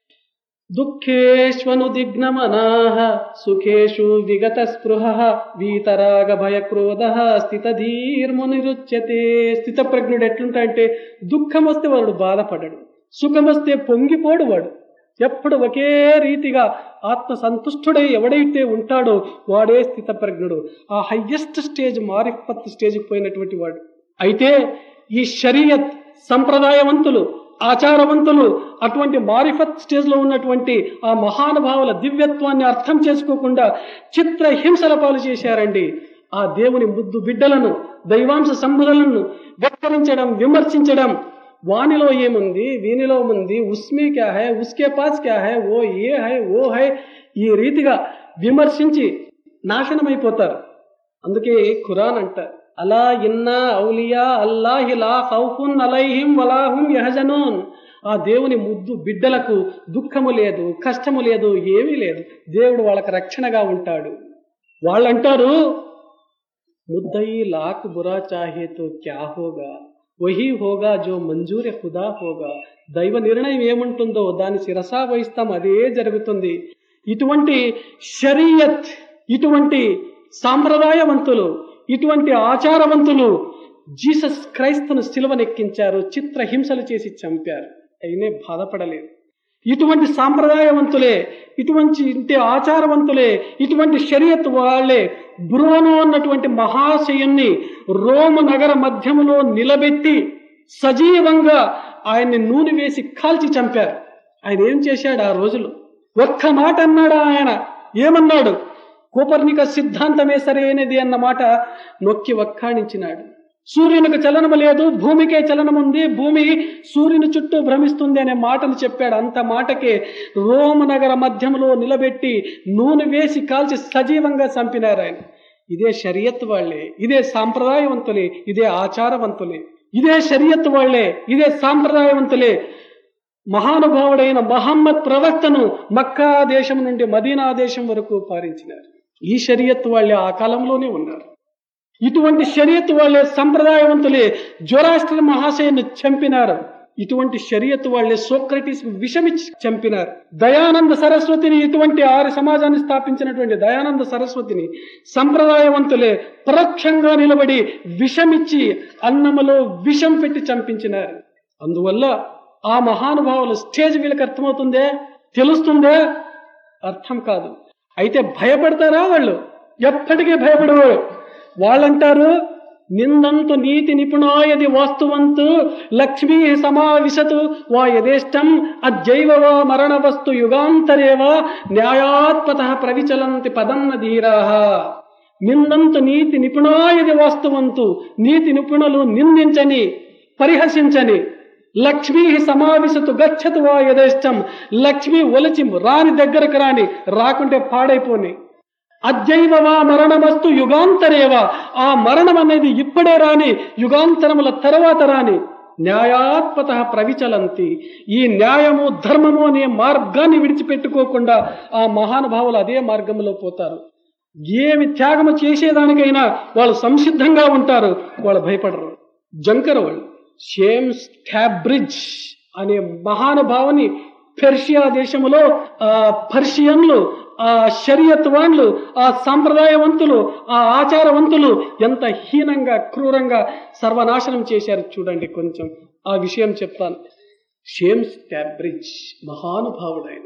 దుఃఖేష్వనుదిగ్నమనాః సుఖేషు విగత స్పృహ వీతరాగ భయ క్రోధ స్థితధీర్మునిరుచ్యతే స్థితప్రజ్ఞుడు ఎట్లుంటాడంటే దుఃఖం వస్తే వాడు బాధపడడు సుఖం వస్తే పొంగిపోడు వాడు ఎప్పుడు ఒకే రీతిగా ఆత్మ సంతుష్టుడై ఎవడైతే ఉంటాడో వాడే స్థితప్రజ్ఞుడు ఆ హయ్యెస్ట్ స్టేజ్ మారిఫత్ స్టేజ్కి పోయినటువంటి వాడు అయితే ఈ షరియత్ సంప్రదాయవంతులు ఆచారవంతులు అటువంటి మారిఫత్ స్టేజ్ లో ఉన్నటువంటి ఆ మహానుభావుల దివ్యత్వాన్ని అర్థం చేసుకోకుండా చిత్ర హింసల పాలు చేశారండి ఆ దేవుని ముద్దు బిడ్డలను దైవాంశ సంబుధలను వెక్కరించడం విమర్శించడం వానిలో ఏముంది వీనిలో ఉంది ఉస్మే క్యా హై ఉస్కే పాస్ క్యా హై ఓ ఏ హై ఓ హై ఈ రీతిగా విమర్శించి నాశనమైపోతారు అందుకే ఖురాన్ అంటారు అలా ఇన్నా ఔలియా అల్లాహి లా ఖౌఫున్ అలైహిం వలాహుం యహజనూన్ ఆ దేవుని ముద్దు బిడ్డలకు దుఃఖము లేదు కష్టము లేదు ఏమీ లేదు దేవుడు వాళ్ళకి రక్షణగా ఉంటాడు వాళ్ళంటారు ముద్దయి లాక్ బురా చాహే తో క్యా హోగా వహీ హోగా జో మంజూరి ఖుదా హోగా దైవ నిర్ణయం ఏముంటుందో దాని శిరసా వహిస్తాం అదే జరుగుతుంది ఇటువంటి షరియత్ ఇటువంటి సాంప్రదాయవంతులు ఇటువంటి ఆచారవంతులు జీసస్ క్రైస్తును సిలువనెక్కించారు చిత్రహింసలు చేసి చంపారు అయినే బాధపడలేదు ఇటువంటి సాంప్రదాయవంతులే ఇటువంటి ఇంటి ఆచారవంతులే ఇటువంటి షరియత్ వాళ్ళే బ్రోను అన్నటువంటి మహాశయుణ్ణి రోము నగర మధ్యములో నిలబెట్టి సజీవంగా ఆయన్ని నూనె వేసి కాల్చి చంపారు ఆయన ఏం చేశాడు ఆ రోజులు ఒక్క మాట అన్నాడా ఆయన ఏమన్నాడు కోపర్నిక సిద్ధాంతమే సరైనది అన్న మాట నొక్కి వక్కాణించినాడు సూర్యునికి చలనము లేదు భూమికే చలనం ఉంది భూమి సూర్యుని చుట్టూ భ్రమిస్తుంది అనే మాటను చెప్పాడు అంత మాటకే రోమనగర మధ్యంలో నిలబెట్టి నూనె వేసి కాల్చి సజీవంగా చంపినారు ఆయన ఇదే షరియత్ వాళ్ళే ఇదే సాంప్రదాయవంతులే ఇదే ఆచారవంతులే ఇదే షరియత్ వాళ్ళే ఇదే సాంప్రదాయవంతులే మహానుభావుడైన మహమ్మద్ ప్రవక్తను మక్కా దేశం నుండి మదీనా దేశం వరకు పారించినారు ఈ షరియత్ వాళ్ళే ఆ కాలంలోనే ఉన్నారు ఇటువంటి షరియత్ వాళ్ళే సంప్రదాయవంతులే జొరాస్ట్ర మహాశయను చంపినారు ఇటువంటి షరియత్ వాళ్ళే సోక్రటీస్ విషమిచ్చి చంపినారు దయానంద సరస్వతిని ఇటువంటి ఆర్య సమాజాన్ని స్థాపించినటువంటి దయానంద సరస్వతిని సంప్రదాయవంతులే పరోక్షంగా నిలబడి విషమిచ్చి అన్నములో విషం పెట్టి చంపించినారు అందువల్ల ఆ మహానుభావుల స్టేజ్ వీళ్ళకి అర్థమవుతుందే తెలుస్తుందే అర్థం కాదు అయితే భయపడతారా వాళ్ళు ఎప్పటికీ భయపడవారు వాళ్ళంటారు నిందంతు నీతి నిపుణాయది వాస్తువంతు లక్ష్మీ సమావిశతు వా యథేష్టం అజ్జైవ వా మరణ వస్తు యుగాంతరేవ న్యాయాత్మత ప్రవిచలంతి పదన్న ధీరా నిందంతు నీతి నిపుణాయది వాస్తువంతు నీతి నిపుణులు నిందించని పరిహసించని లక్ష్మీ సమావిశతు గచ్చతు వా యథేష్టం లక్ష్మి ఒలచి రాని దగ్గరకు రాని రాకుంటే పాడైపోని అద్యైవ వా మరణమస్తు యుగాంతరేవ ఆ మరణం అనేది ఇప్పుడే రాని యుగాంతరముల తర్వాత రాని న్యాయాత్మత ప్రవిచలంతి ఈ న్యాయము ధర్మము అనే మార్గాన్ని విడిచిపెట్టుకోకుండా ఆ మహానుభావులు అదే మార్గంలో పోతారు ఏమి త్యాగము చేసేదానికైనా వాళ్ళు సంసిద్ధంగా ఉంటారు వాళ్ళు భయపడరు జంకర్ వాళ్ళు షేమ్స్ క్యాబ్రిడ్జ్ అనే మహానుభావుని పెర్షియా దేశములో ఆ పర్షియన్లు ఆ షరియత్ వాళ్ళు ఆ సాంప్రదాయవంతులు ఆ ఆచారవంతులు ఎంత హీనంగా క్రూరంగా సర్వనాశనం చేశారు చూడండి కొంచెం ఆ విషయం చెప్తాను షేమ్స్ క్యాబ్రిడ్జ్ మహానుభావుడైన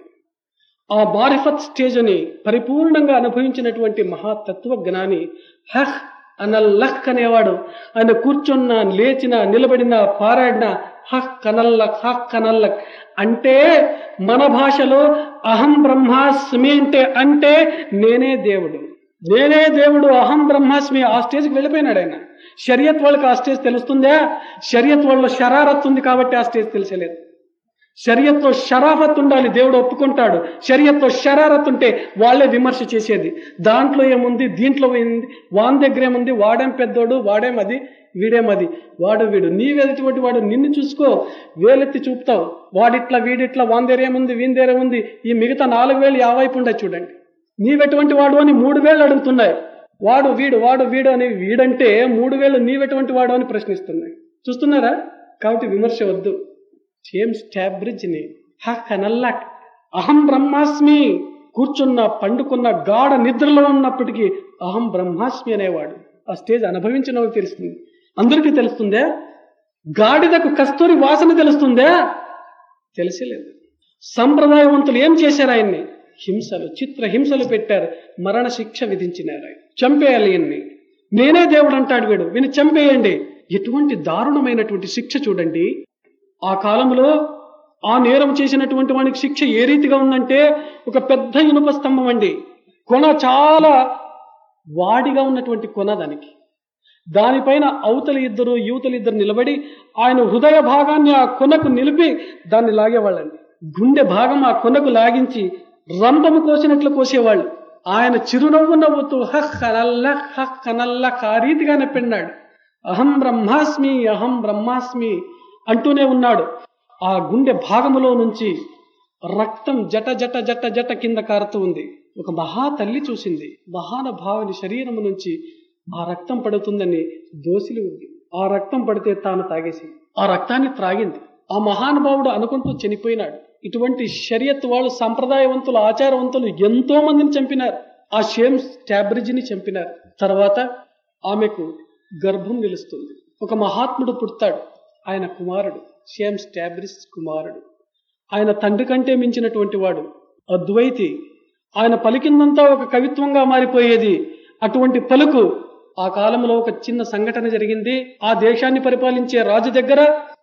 ఆ మారిఫత్ స్టేజ్ని పరిపూర్ణంగా అనుభవించినటువంటి మహాతత్వ జ్ఞాని హహ్ అనల్లహ్ అనేవాడు ఆయన కూర్చున్న లేచిన నిలబడిన పారాడిన హహ్ కనల్లక్ హహ్ కనల్లక్ అంటే మన భాషలో అహం బ్రహ్మాస్మి అంటే అంటే నేనే దేవుడు నేనే దేవుడు అహం బ్రహ్మాస్మి ఆ స్టేజ్కి వెళ్ళిపోయినాడు ఆయన షరియత్ వాళ్ళకి ఆ స్టేజ్ తెలుస్తుందా షరియత్ వాళ్ళలో షరారత్ ఉంది కాబట్టి ఆ స్టేజ్ తెలిసలేదు షరియత్లో షరాఫత్ ఉండాలి దేవుడు ఒప్పుకుంటాడు షరియత్లో షరారత్ ఉంటే వాళ్ళే విమర్శ చేసేది దాంట్లో ఏముంది దీంట్లో ఏముంది వాని దగ్గర ఏముంది వాడేం పెద్దోడు వాడేమది వీడేమది వాడు వీడు నీవెటువంటి వాడు నిన్ను చూసుకో వేలెత్తి చూపుతావు వాడిట్లా వీడిట్లా వాని దగ్గర ఏముంది వీని దగ్గర ఉంది ఈ మిగతా నాలుగు వేలు యావైపు ఉండే చూడండి నీవెటువంటి వాడు అని మూడు వేలు అడుగుతున్నాయి వాడు వీడు వాడు వీడు అని వీడంటే మూడు వేలు నీవెటువంటి వాడు అని ప్రశ్నిస్తున్నాయి చూస్తున్నారా కాబట్టి విమర్శ వద్దు జేమ్స్ ట్యాబ్రిడ్జ్ని హ కనల్లాక్ అహం బ్రహ్మాస్మి కూర్చున్న పండుకున్న గాఢ నిద్రలో ఉన్నప్పటికీ అహం బ్రహ్మాస్మి అనేవాడు ఆ స్టేజ్ అనుభవించిన వాళ్ళకి తెలుస్తుంది అందరికీ తెలుస్తుందే గాడిదకు కస్తూరి వాసన తెలుస్తుందే తెలిసలేదు సంప్రదాయవంతులు ఏం చేశారు ఆయన్ని హింసలు చిత్ర హింసలు పెట్టారు మరణ శిక్ష విధించినారు ఆయన చంపేయాలి ఈయన్ని నేనే దేవుడు అంటాడు వీడు వీని చంపేయండి ఎటువంటి దారుణమైనటువంటి శిక్ష చూడండి ఆ కాలంలో ఆ నేరం చేసినటువంటి వానికి శిక్ష ఏ రీతిగా ఉందంటే ఒక పెద్ద ఇనుప స్తంభం అండి కొన చాలా వాడిగా ఉన్నటువంటి కొన దానికి దానిపైన అవతలి ఇద్దరు యువతలు ఇద్దరు నిలబడి ఆయన హృదయ భాగాన్ని ఆ కొనకు నిలిపి దాన్ని లాగేవాళ్ళండి గుండె భాగం ఆ కొనకు లాగించి రంపము కోసినట్లు కోసేవాళ్ళు ఆయన చిరునవ్వు నవ్వుతూ హహ్ కనల్ల హహ్ కనల్ల ఆ రీతిగానే పెన్నాడు అహం బ్రహ్మాస్మి అహం బ్రహ్మాస్మి అంటూనే ఉన్నాడు ఆ గుండె భాగములో నుంచి రక్తం జట జట జట జట కింద కారుతూ ఉంది ఒక మహా తల్లి చూసింది మహానుభావుని శరీరము నుంచి ఆ రక్తం పడుతుందని దోసిలి ఉంది ఆ రక్తం పడితే తాను తాగేసి ఆ రక్తాన్ని త్రాగింది ఆ మహానుభావుడు అనుకుంటూ చనిపోయినాడు ఇటువంటి షరియత్ వాళ్ళు సంప్రదాయవంతులు ఆచారవంతులు ఎంతో మందిని చంపినారు ఆ షేమ్స్ ట్యాబ్రిడ్జిని చంపినారు తర్వాత ఆమెకు గర్భం నిలుస్తుంది ఒక మహాత్ముడు పుడతాడు ఆయన కుమారుడు షేమ్స్ ట్యాబ్రిస్ కుమారుడు ఆయన తండ్రి కంటే మించినటువంటి వాడు అద్వైతి ఆయన పలికిందంతా ఒక కవిత్వంగా మారిపోయేది అటువంటి పలుకు ఆ కాలంలో ఒక చిన్న సంఘటన జరిగింది ఆ దేశాన్ని పరిపాలించే రాజు దగ్గర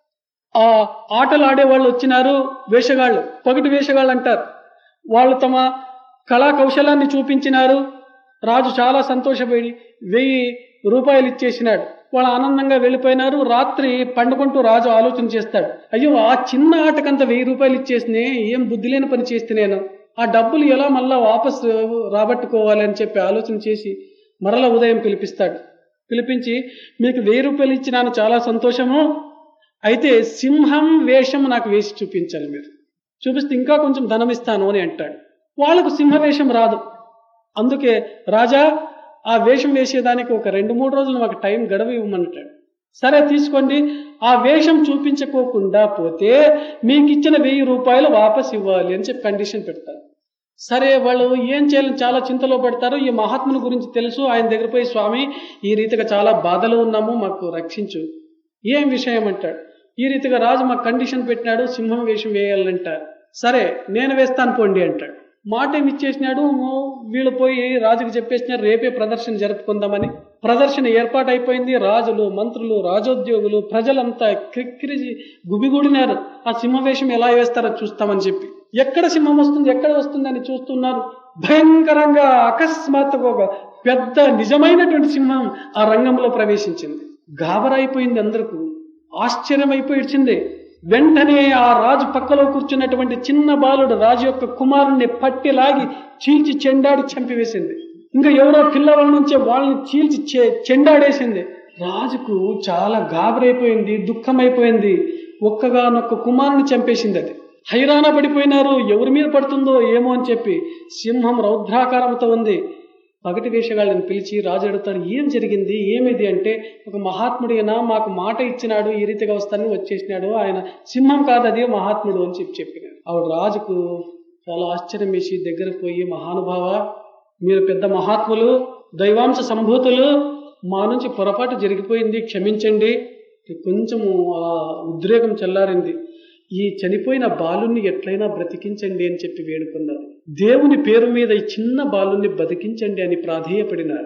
ఆ ఆటలు ఆడే వాళ్ళు వచ్చినారు వేషగాళ్ళు పగటి వేషగాళ్ళు అంటారు వాళ్ళు తమ కళా కౌశలాన్ని చూపించినారు రాజు చాలా సంతోషపడి వెయ్యి రూపాయలు ఇచ్చేసినాడు వాళ్ళు ఆనందంగా వెళ్ళిపోయినారు రాత్రి పండుకుంటూ రాజు ఆలోచన చేస్తాడు అయ్యో ఆ చిన్న ఆటకంత వెయ్యి రూపాయలు ఇచ్చేసినే ఏం బుద్ధి లేని పని చేస్తే నేను ఆ డబ్బులు ఎలా మళ్ళా వాపస్ రాబట్టుకోవాలి అని చెప్పి ఆలోచన చేసి మరల ఉదయం పిలిపిస్తాడు పిలిపించి మీకు వెయ్యి రూపాయలు ఇచ్చినాను చాలా సంతోషము అయితే సింహం వేషం నాకు వేసి చూపించాలి మీరు చూపిస్తే ఇంకా కొంచెం ధనం ఇస్తాను అని అంటాడు వాళ్ళకు సింహ వేషం రాదు అందుకే రాజా ఆ వేషం వేసేదానికి ఒక రెండు మూడు రోజులు మాకు టైం గడువు ఇవ్వమంటాడు సరే తీసుకోండి ఆ వేషం చూపించుకోకుండా పోతే మీకు ఇచ్చిన వెయ్యి రూపాయలు వాపస్ ఇవ్వాలి అని చెప్పి కండిషన్ పెడతారు సరే వాళ్ళు ఏం చేయాలని చాలా చింతలో పడతారు ఈ మహాత్ముని గురించి తెలుసు ఆయన దగ్గర పోయి స్వామి ఈ రీతిగా చాలా బాధలో ఉన్నాము మాకు రక్షించు ఏం విషయం అంటాడు ఈ రీతిగా రాజు మాకు కండిషన్ పెట్టినాడు సింహం వేషం వేయాలంటారు సరే నేను వేస్తాను పోండి అంటాడు మాట ఏమి ఇచ్చేసినాడు వీళ్ళు పోయి రాజుకి చెప్పేసినారు రేపే ప్రదర్శన జరుపుకుందామని ప్రదర్శన ఏర్పాటు అయిపోయింది రాజులు మంత్రులు రాజోద్యోగులు ప్రజలంతా క్రిక్కిరిచి గుబిగూడినారు ఆ సింహవేషం ఎలా వేస్తారో చూస్తామని చెప్పి ఎక్కడ సింహం వస్తుంది ఎక్కడ వస్తుంది అని చూస్తున్నారు భయంకరంగా అకస్మాత్తుగా ఒక పెద్ద నిజమైనటువంటి సింహం ఆ రంగంలో ప్రవేశించింది గాబరైపోయింది అందరకు ఆశ్చర్యమైపోయింది వెంటనే ఆ రాజు పక్కలో కూర్చున్నటువంటి చిన్న బాలుడు రాజు యొక్క కుమారుణ్ణి పట్టి లాగి చీల్చి చెండాడి చంపివేసింది ఇంకా ఎవరో పిల్లవాళ్ళ నుంచే వాళ్ళని చీల్చి చె- చెండాడేసింది రాజుకు చాలా గాబరైపోయింది దుఃఖమైపోయింది ఒక్కగానొక్క కుమారుని చంపేసింది అది హైరాణ పడిపోయినారు ఎవరి మీద పడుతుందో ఏమో అని చెప్పి సింహం రౌద్రాకారంతో ఉంది పగటి వేషగాళ్ళని పిలిచి రాజు అడుగుతాడు ఏం జరిగింది ఏమిది అంటే ఒక మహాత్ముడైనా మాకు మాట ఇచ్చినాడు ఈ రీతిగా వస్తానని వచ్చేసినాడు ఆయన సింహం కాదు అది మహాత్ముడు అని చెప్పి చెప్పినాడు ఆవిడ రాజుకు చాలా ఆశ్చర్యం వేసి దగ్గరకు పోయి మహానుభావ మీరు పెద్ద మహాత్ములు దైవాంశ సంభూతులు మా నుంచి పొరపాటు జరిగిపోయింది క్షమించండి కొంచెము ఆ ఉద్రేకం చల్లారింది ఈ చనిపోయిన బాలుని ఎట్లయినా బ్రతికించండి అని చెప్పి వేడుకున్నారు దేవుని పేరు మీద ఈ చిన్న బాలుని బ్రతికించండి అని ప్రాధేయపడినారు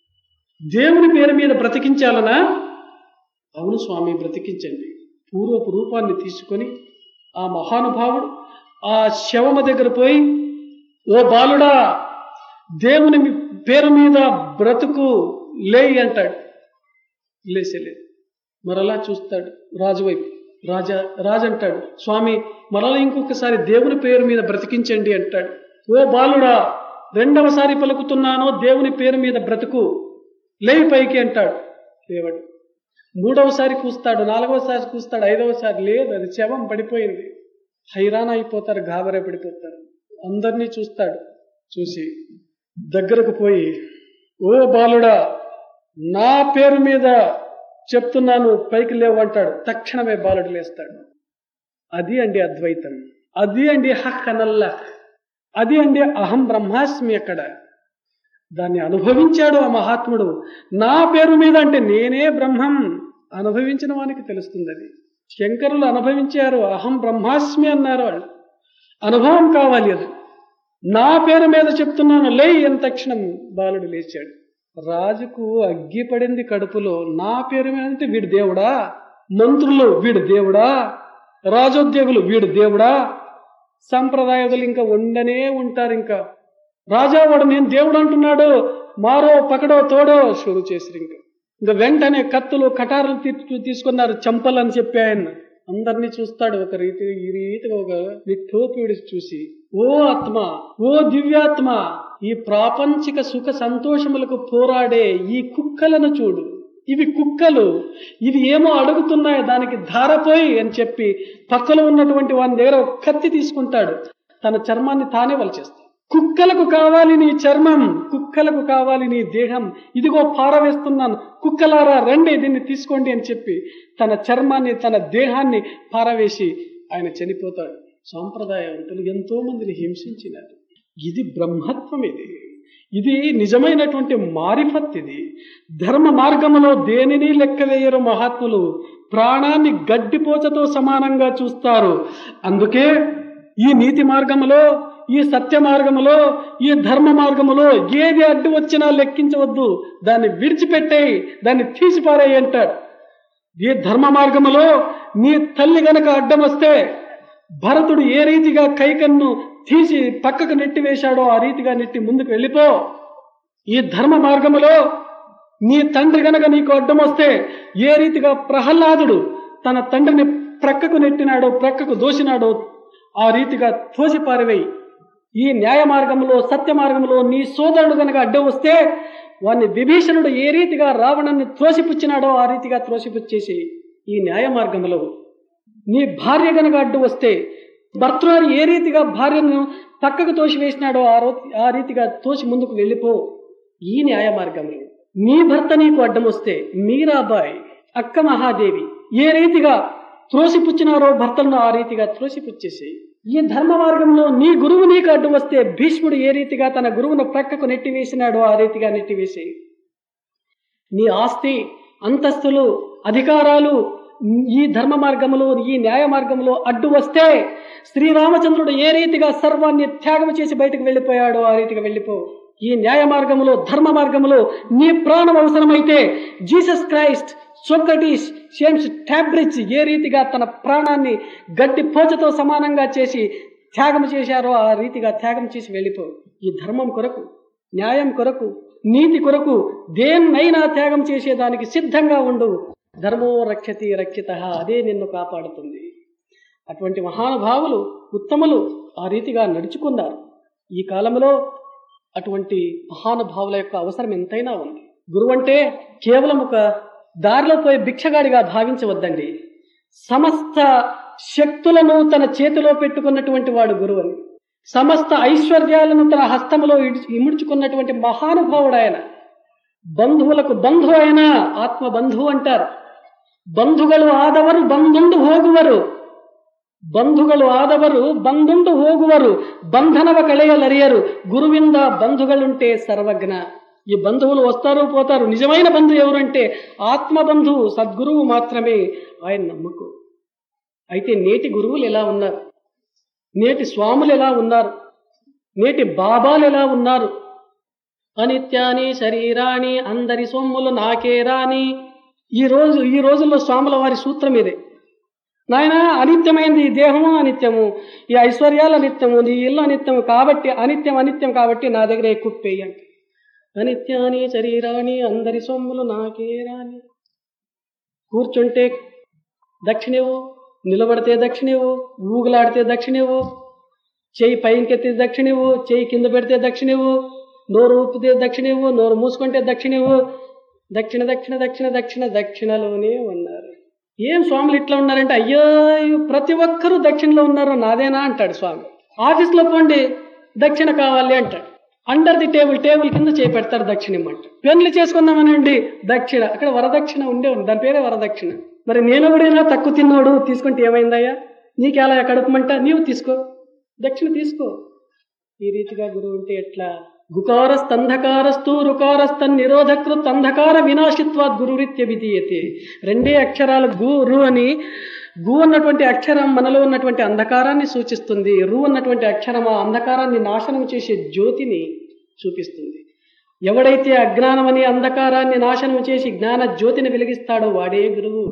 దేవుని పేరు మీద బ్రతికించాలనా అవును స్వామి బ్రతికించండి పూర్వపు రూపాన్ని తీసుకొని ఆ మహానుభావుడు ఆ శవమ దగ్గర పోయి ఓ బాలుడా దేవుని మీ- పేరు మీద బ్రతుకు లేయి అంటాడు లేసేలేదు మరలా చూస్తాడు రాజు వైపు రాజా రాజు అంటాడు స్వామి మరలా ఇంకొకసారి దేవుని పేరు మీద బ్రతికించండి అంటాడు ఓ బాలుడా రెండవసారి పలుకుతున్నాను దేవుని పేరు మీద బ్రతుకు లేవి పైకి అంటాడు లేవడు మూడవసారి కూస్తాడు నాలుగవసారి కూస్తాడు ఐదవసారి లేదు అది శవం పడిపోయింది హైరాణ అయిపోతారు గాబరే పడిపోతారు అందరినీ చూస్తాడు చూసి దగ్గరకు పోయి ఓ బాలుడా నా పేరు మీద చెప్తున్నాను పైకి లేవు అంటాడు తక్షణమే బాలుడు లేస్తాడు అది అండి అద్వైతం అది అండి హక్ అనల్లా అది అండి అహం బ్రహ్మాస్మి అక్కడ దాన్ని అనుభవించాడు ఆ మహాత్ముడు నా పేరు మీద అంటే నేనే బ్రహ్మం అనుభవించిన వానికి తెలుస్తుంది అది శంకరులు అనుభవించారు అహం బ్రహ్మాస్మి అన్నారు వాళ్ళు అనుభవం కావాలి అది నా పేరు మీద చెప్తున్నాను లే అని తక్షణం బాలుడు లేచాడు రాజుకు అగ్గి పడింది కడుపులో నా పేరు మీద అంటే వీడు దేవుడా మంత్రులు వీడు దేవుడా రాజోద్యోగులు వీడు దేవుడా సంప్రదాయాలు ఇంకా ఉండనే ఉంటారు ఇంకా రాజా వాడు నేను దేవుడు అంటున్నాడు మారో పకడో తోడో షురు చేసిరు ఇంకా ఇంకా వెంటనే కత్తులు కటారులు తీ- తీసుకున్నారు చంపలు అని చెప్పి ఆయన అందరినీ చూస్తాడు ఒక రీతి ఈ రీతిగా ఒక నిట్టోపిడి చూసి ఓ ఆత్మ ఓ దివ్యాత్మ ఈ ప్రాపంచిక సుఖ సంతోషములకు పోరాడే ఈ కుక్కలను చూడు ఇవి కుక్కలు ఇవి ఏమో అడుగుతున్నాయి దానికి ధారపోయి అని చెప్పి పక్కలో ఉన్నటువంటి వాని దగ్గర ఒక కత్తి తీసుకుంటాడు తన చర్మాన్ని తానే వలిచేస్తాడు కుక్కలకు కావాలి నీ చర్మం కుక్కలకు కావాలి నీ దేహం ఇదిగో పారవేస్తున్నాను కుక్కలారా రండి దీన్ని తీసుకోండి అని చెప్పి తన చర్మాన్ని తన దేహాన్ని పారవేసి ఆయన చనిపోతాడు సాంప్రదాయవంతులు ఎంతో మందిని హింసించినారు ఇది బ్రహ్మత్వం ఇది ఇది నిజమైనటువంటి మారిఫత్ ఇది ధర్మ మార్గములో దేనిని లెక్క వేయరు మహాత్ములు ప్రాణాన్ని గడ్డిపోచతో సమానంగా చూస్తారు అందుకే ఈ నీతి మార్గములో ఈ సత్య మార్గములో ఈ ధర్మ మార్గములో ఏది అడ్డు వచ్చినా లెక్కించవద్దు దాన్ని విడిచిపెట్టేయి దాన్ని తీసిపారేయి అంటాడు ఈ ధర్మ మార్గములో నీ తల్లి గనక అడ్డం వస్తే భరతుడు ఏ రీతిగా కైకన్ను తీసి పక్కకు నెట్టివేశాడో ఆ రీతిగా నెట్టి ముందుకు వెళ్ళిపో ఈ ధర్మ మార్గములో నీ తండ్రి గనక నీకు అడ్డం వస్తే ఏ రీతిగా ప్రహ్లాదుడు తన తండ్రిని ప్రక్కకు నెట్టినాడో ప్రక్కకు దోసినాడో ఆ రీతిగా తోసి పారివేయి ఈ న్యాయ మార్గంలో సత్య మార్గంలో నీ సోదరుడు గనక అడ్డం వస్తే వాడిని విభీషణుడు ఏ రీతిగా రావణాన్ని త్రోసిపుచ్చినాడో ఆ రీతిగా త్రోసిపుచ్చేసి ఈ న్యాయ మార్గంలో నీ భార్య గనక అడ్డు వస్తే భర్తగారు ఏ రీతిగా భార్యను పక్కకు తోసి వేసినాడో ఆ రో ఆ రీతిగా తోసి ముందుకు వెళ్ళిపో ఈ న్యాయ మార్గంలో నీ భర్త నీకు అడ్డం వస్తే మీరాబాయ్ అక్క మహాదేవి ఏ రీతిగా త్రోసిపుచ్చినారో భర్తలను ఆ రీతిగా త్రోసిపుచ్చేసేయి ఈ ధర్మ మార్గంలో నీ గురువు నీకు అడ్డు వస్తే భీష్ముడు ఏ రీతిగా తన గురువును ప్రక్కకు నెట్టివేసినాడో ఆ రీతిగా నెట్టివేసేయి నీ ఆస్తి అంతస్తులు అధికారాలు ఈ ధర్మ మార్గములో ఈ న్యాయ మార్గంలో అడ్డు వస్తే శ్రీరామచంద్రుడు ఏ రీతిగా సర్వాన్ని త్యాగం చేసి బయటకు వెళ్ళిపోయాడో ఆ రీతిగా వెళ్ళిపో ఈ న్యాయ మార్గములో ధర్మ మార్గములో నీ ప్రాణం అవసరమైతే Jesus Christ Socrates Shams Tabriz ఏ రీతిగా తన ప్రాణాన్ని గడ్డి పోచతో సమానంగా చేసి త్యాగం చేశారో ఆ రీతిగా త్యాగం చేసి వెళ్ళిపో ఈ ధర్మం కొరకు న్యాయం కొరకు నీతి కొరకు దేన్నైనా త్యాగం చేసేదానికి సిద్ధంగా ఉండు ధర్మో రక్షతి రక్షిత అదే నిన్ను కాపాడుతుంది అటువంటి మహానుభావులు ఉత్తములు ఆ రీతిగా నడుచుకున్నారు ఈ కాలంలో అటువంటి మహానుభావుల యొక్క అవసరం ఎంతైనా ఉంది గురువు అంటే కేవలం ఒక దారిలో పోయే భిక్షగాడిగా భావించవద్దండి సమస్త శక్తులను తన చేతిలో పెట్టుకున్నటువంటి వాడు గురువు అని సమస్త ఐశ్వర్యాలను తన హస్తములో ఇడి- ఇముడ్చుకున్నటువంటి మహానుభావుడు ఆయన బంధువులకు బంధు ఆయన ఆత్మ బంధువు అంటారు ಬಂಧುಗಳು ಆದವರು ಬಂದುಂಡು ಹೋಗುವರು ಬಂಧುಗಳು ಆದವರು ಬಂದುಂಡು ಹೋಗುವರು ಬಂಧನವ ಕಳೆಯಲರಿಯರು గురువింద బంధువులుంటే సర్వజ్ఞ ఈ బంధువులు వస్తారు పోతారు నిజమైన బంధువు ఎవరంటే ఆత్మ బంధువు సద్గురువు మాత్రమే ఆయన నమ్మకం అయితే నేటి గురువులు ఎలా ఉన్నారు నేటి స్వాములు ఎలా ఉన్నారు నేటి బాబాలు ఎలా ఉన్నారు అనిత్యాని శరీరాని అందరి సొమ్ములు నాకే రాని ఈ రోజు ఈ రోజుల్లో స్వాముల వారి సూత్రం ఇదే నాయన అనిత్యమైనది ఈ దేహము అనిత్యము ఈ ఐశ్వర్యాలు అనిత్యము నీ ఇల్లు అనిత్యము కాబట్టి అనిత్యం అనిత్యం కాబట్టి నా దగ్గర ఎక్కువ పేయండి అనిత్యాని శరీరాని అందరి సొమ్ములు నాకే రాని కూర్చుంటే దక్షిణేవు నిలబడితే దక్షిణేవు ఊగులాడితే దక్షిణేవు చేయి పైకెత్తి దక్షిణేవు చేయి కింద పెడితే దక్షిణేవు నోరు ఊపితే దక్షిణేవు నోరు మూసుకుంటే దక్షిణేవు దక్షిణ దక్షిణ దక్షిణ దక్షిణ దక్షిణలోనే ఉన్నారు ఏం స్వాములు ఇట్లా ఉన్నారంటే అయ్యో ప్రతి ఒక్కరూ దక్షిణలో ఉన్నారు నాదేనా అంటాడు స్వామి ఆఫీస్లో పోండి దక్షిణ కావాలి అంటాడు అండర్ ది టేబుల్ టేబుల్ కింద చేపెడతారు దక్షిణ ఇమ్మంట పెళ్లి చేసుకుందామనండి దక్షిణ అక్కడ వరదక్షిణ ఉండే ఉంది దాని పేరే వరదక్షిణ మరి నేను కూడా తక్కువ తిన్నోడు తీసుకుంటే ఏమైందయ్యా నీకెలా కడుపుమంట నీవు తీసుకో దక్షిణ తీసుకో ఈ రీతిగా గురువు ఉంటే ఎట్లా గుకారస్తంధకారస్తు రుకారస్తన్ నిరోధకృత్ అంధకార వినాశిత్వాత్ గురురీత్య విధీయతే రెండే అక్షరాలు గు రు అని గు అన్నటువంటి అక్షరం మనలో ఉన్నటువంటి అంధకారాన్ని సూచిస్తుంది రు అన్నటువంటి అక్షరం ఆ అంధకారాన్ని నాశనం చేసే జ్యోతిని చూపిస్తుంది ఎవడైతే అజ్ఞానం అనే అంధకారాన్ని నాశనం చేసి జ్ఞాన జ్యోతిని వెలిగిస్తాడో వాడే గురువు